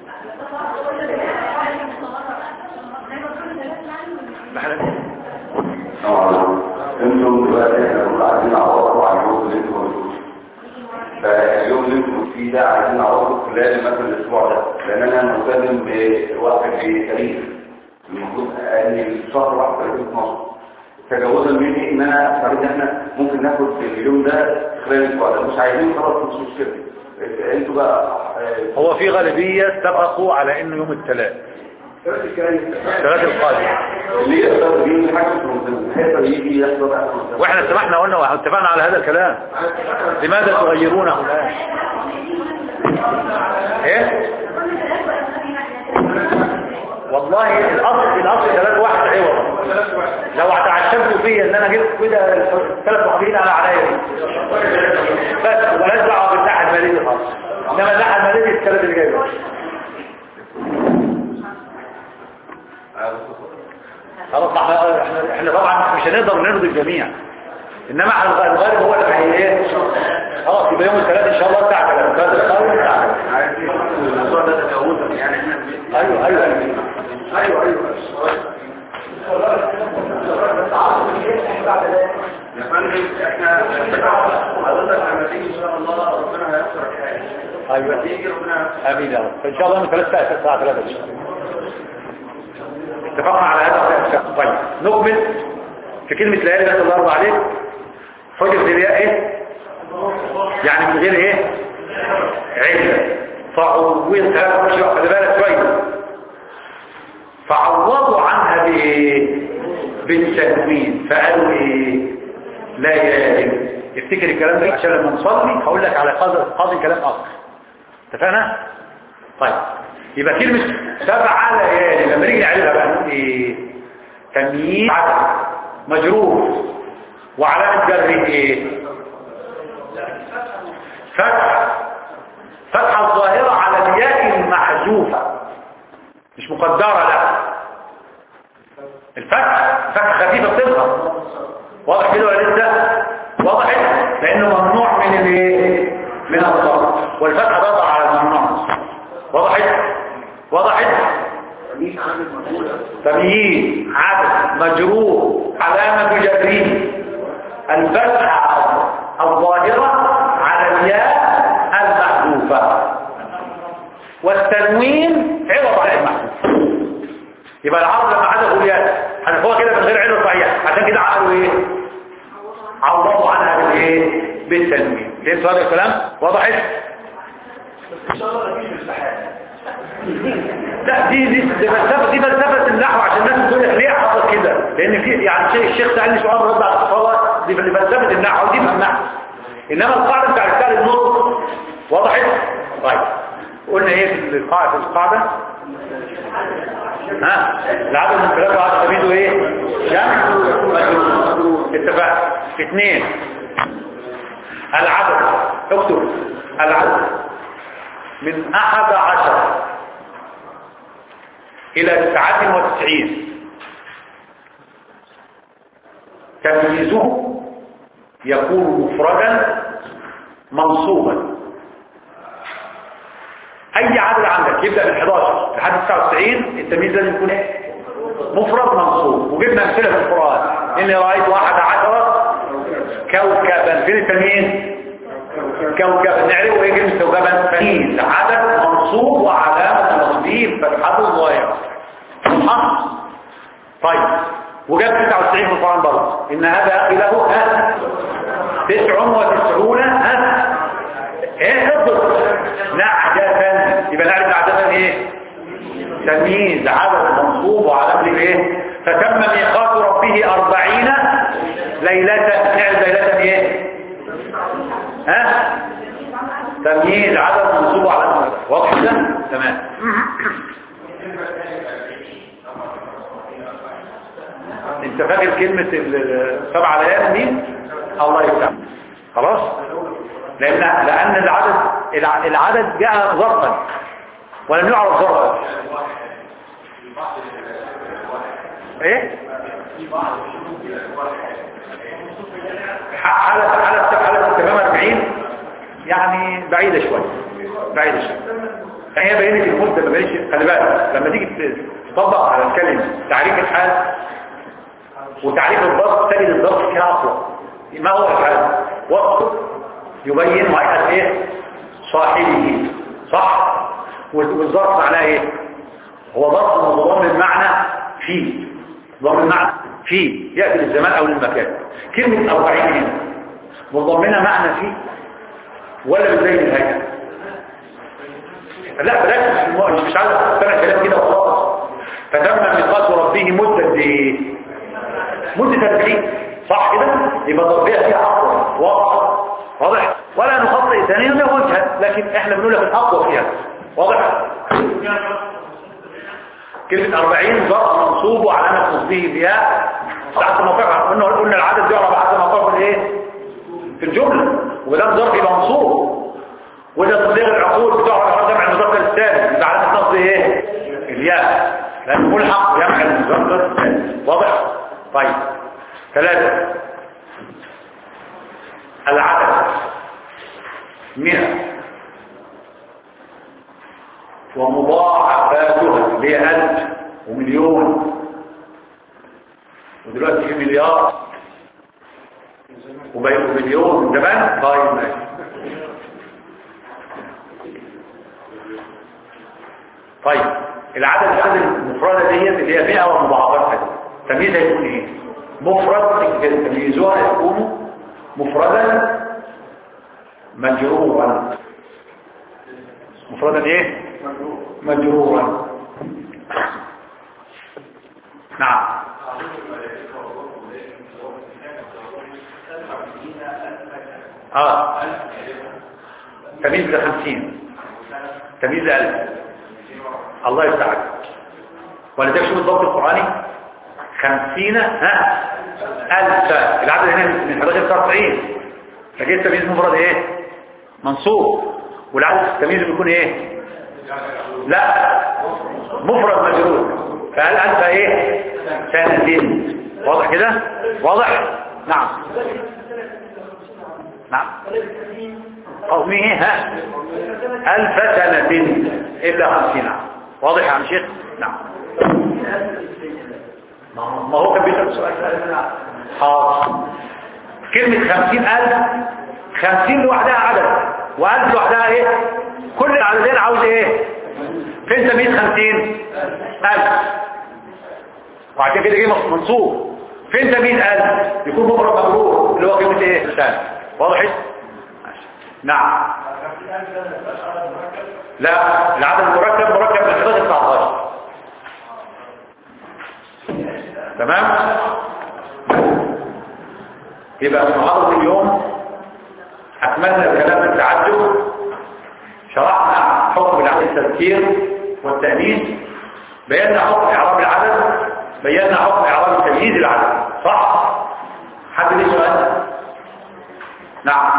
S5: انتم دلوقتي احنا كنا عايزين نعوضكم عن اليوم اللي انتم قلتوه فاليوم اللي انتم فيه ده عايزين نعوضكم خلال مثلا الاسبوع ده لان انا ملتزم بوقت بتاريخ المفروض ان الشهر 31 12 تجاوزا مني ان انا فريد احنا ممكن ناخد اليوم ده خلال الاسبوع ده مش عايزين خلاص مش مشكله انتوا بقى آه،
S2: هو في غالبيه اتفقوا على انه يوم الثلاث الثلاث القادم
S5: اللي يقدر يجي حاجه في المنتزه هيقدر يجي يحضر بقى في المنتزه.
S2: واحنا اتفقنا قلنا واتفقنا على هذا الكلام لماذا تغيرونه الان ايه والله الاصل الاصل ثلاث واحد عوض لو هتعشمتوا فيا ان انا جبت كده ثلاث محاضرين على عليا بس ولا دعوه بالناحيه الماليه دي خالص انما الناحيه الماليه دي الثلاث اللي جايه خلاص احنا احنا احنا طبعا مش هنقدر نرضي الجميع انما على الغالب الغالب هو اللي هي ايه خلاص يبقى يوم الثلاث ان شاء الله الساعه 3 الثلاث القادم الساعه 3
S5: عايز الموضوع ده تجاوزا يعني احنا
S2: ايوه ايوه
S5: ايوه ايوه يا فندم احنا حضرتك لما تيجي ان شاء الله ربنا هيسر الحال
S2: ايوه
S5: تيجي ربنا
S2: امين يا رب فان شاء الله من ثلاث ساعات الساعه 3 ان شاء الله اتفقنا على هذا طيب نكمل في كلمه ليالي نسال الله يرضى عليك حجه الرياء ايه يعني من غير ايه عله فعوضها خلي بالك شويه فعوضوا عنها بايه بالتنوين فقالوا ايه لا يالي افتكر الكلام ده عشان لما نصلي هقول لك على قدر قاضي كلام اخر اتفقنا طيب يبقى كلمة سبع ليالي لما نيجي نعرفها بقى نقول ايه تمييز عدد مجرور وعلامة جره ايه فتح فتحة الظاهرة على الياء المحذوفة مش مقدرة لا الفتح فتح خفيفة بتظهر واضح كده ولا لسه واضح لانه ممنوع من الايه من الضغط والفتح تضع على الممنوع وضحت وضحت تمييز عدد مجرور علامة جره الفتحة الظاهرة على الياء المحذوفة والتنوين عوض عن المحذوف يبقى العرض لما حذفوا الياء حذفوها كده من غير علة صحيح عشان كده عملوا ايه عوضوا عنها بالايه بالتنوين فهمت هذا الكلام وضحت لا دي دي دي فلسفه دي فلسفه النحو عشان الناس تقول لك ليه حصل كده لان في يعني شيء الشيخ سالني سؤال رد على الصلاه دي فلسفه النحو دي من النحو انما القاعده بتاع رساله النص وضحت طيب قلنا ايه في القاعده في القاعده ها العدد من ثلاثة وعدد تميزه ايه جمع مجرور اتفاق اثنين العدد اكتب العدد من احد عشر الى تسعة وتسعين تمييزه يكون مفردا منصوبا اي عدد عندك يبدا من 11 لحد 99 التمييز لازم يكون ايه مفرد منصوب وجبنا امثله في القران اني رايت واحد عشر كوكبا فين التمييز كوكبا نعرفه ايه كلمه كوكبا تمييز عدد منصوب وعلامه نصبه فتحه ظاهره سبحان طيب وجاب 99 في القران برضه ان هذا اله ها تسع وتسعون ها ايه اضرب نعجة يبقى نعرف نعجة ايه تمييز عدد منصوب وعلامة ايه فتم ميقات ربه أربعين ليلة نعرف ليلة ايه ها تمييز عدد منصوب وعلامة واضح ده تمام انت فاكر كلمة السبع ليال دي الله يفتح خلاص لأن لأن العدد الع- العدد جاء ظرفا ولم يعرف ظرفا ايه ح- حالة حالة حالة التمام 40 يعني بعيدة شوية بعيدة شوية هي بينت المدة ما بينش خلي بالك لما تيجي تطبق على الكلمة تعريف الحال وتعريف الضغط تجد الضغط فيها أقوى ما هو الحال وصف يبين هيئة ايه صاحبه صح والظرف معناه ايه هو ظرف مضمن المعنى فيه ضمن المعنى فيه يأتي للزمان او للمكان كلمة أربعين هنا مضمنة معنى فيه ولا بتبين الهيئة لا بلاش مش الم- مش عايز استمع كلام كده وخلاص فتم ميقات ربه مدة ايه مدة 40 صح كده يبقى الضربية فيها أقوى واضح واضح ولا نخطئ ثانيا له وجهة لكن احنا بنقول لك الأقوى فيها واضح كلمة 40 ضرب منصوب وعلامة نصبه بها تحت موقعها قلنا قلنا العدد يعرف حسب موقعه في الايه في الجملة وده ظرف يبقى منصوب وده تبليغ العقول بتعرف على جمع المذكر الثاني يبقى علامة نصب ايه الياء لأن ملحق جمع المذكر الثاني واضح طيب ثلاثة العدد مئة ومضاعفاتها اللي هي ألف ومليون ودلوقتي في مليار وبقيت مليون من زمان طيب ماشي طيب العدد العدد المفردة ديت اللي هي 100 ومضاعفاتها دي تمييزها يكون ايه مفرد تمييزها يكون مفردا مجرورا مفردا ايه مجرورا نعم اه تمييز ل 50 تمييز ل 1000 الله يفتح ولذلك شوف الضبط القرآني خمسين ها ألف العدد هنا من 11 ل 90 فجاء التمييز مفرد ايه منصوب والعدد التمييز بيكون ايه لا مفرد مجرور فهل ألف ايه سنتين واضح كده واضح نعم نعم قومه ها ألف سنة إلا خمسين عام واضح يا عم شيخ نعم ما هو- ما هو كان بيسأل سؤال حاضر كلمة خمسين ألف خمسين لوحدها عدد وألف لوحدها إيه كل العددين عاوز إيه فين تمييز خمسين ألف وعشان كده جه منصوب فين تمييز ألف يكون مفرد مجرور اللي هو كلمة إيه ثاني واضح ماشي. نعم لا العدد المركب مركب من 11 ل 19 تمام يبقى في محاضرة اليوم أكملنا الكلام التعجب شرحنا حكم العدد التذكير والتأنيث بينا حكم إعراب العدد بينا حكم إعراب تمييز العدد صح؟ حد ليه سؤال؟ نعم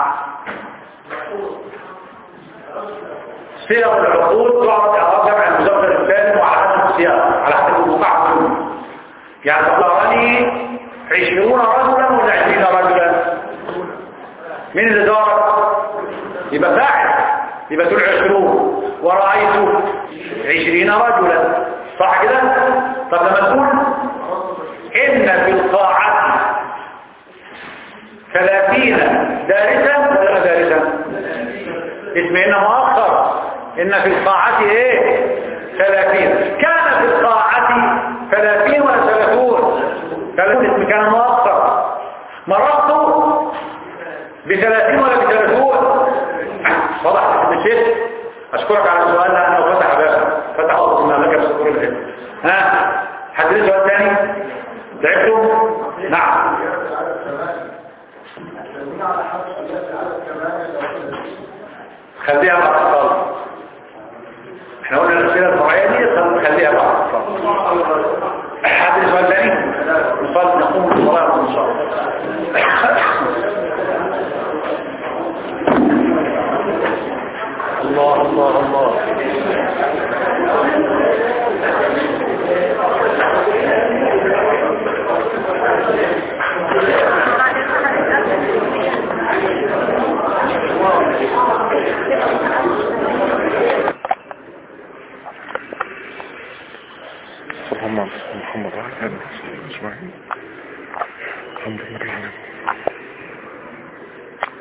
S2: صيغ العقود تعرض إعراب جمع المذكر السالم وعلى حسب السياق على حسب الوقع كله يعني تقارني عشرون رجلا ولا عشرين رجلا مين اللي دار يبقى فاعل يبقى تقول عشرون ورأيت عشرين رجلا صح كده طب لما تقول إن في القاعة ثلاثين دارسا ولا دارسا اسم إن مؤخر إن في القاعة إيه ثلاثين كان في القاعة ثلاثين ولا ثلاثون ثلاثين اسم كان مؤخر مررت بثلاثين ولا بثلاثون واضح يا الشيخ أشكرك على السؤال لأنه فتح بابا فتح أصل ما لك بسطور العلم ها حد ليه سؤال ثاني تعبتم نعم خليها بعد الصلاة احنا قلنا الأسئلة الفرعية دي خليها بعد الصلاة حد ليه سؤال ثاني نصلي نقوم بالصلاة إن شاء الله الله الله
S6: محمد محمد اسماعيل الحمد لله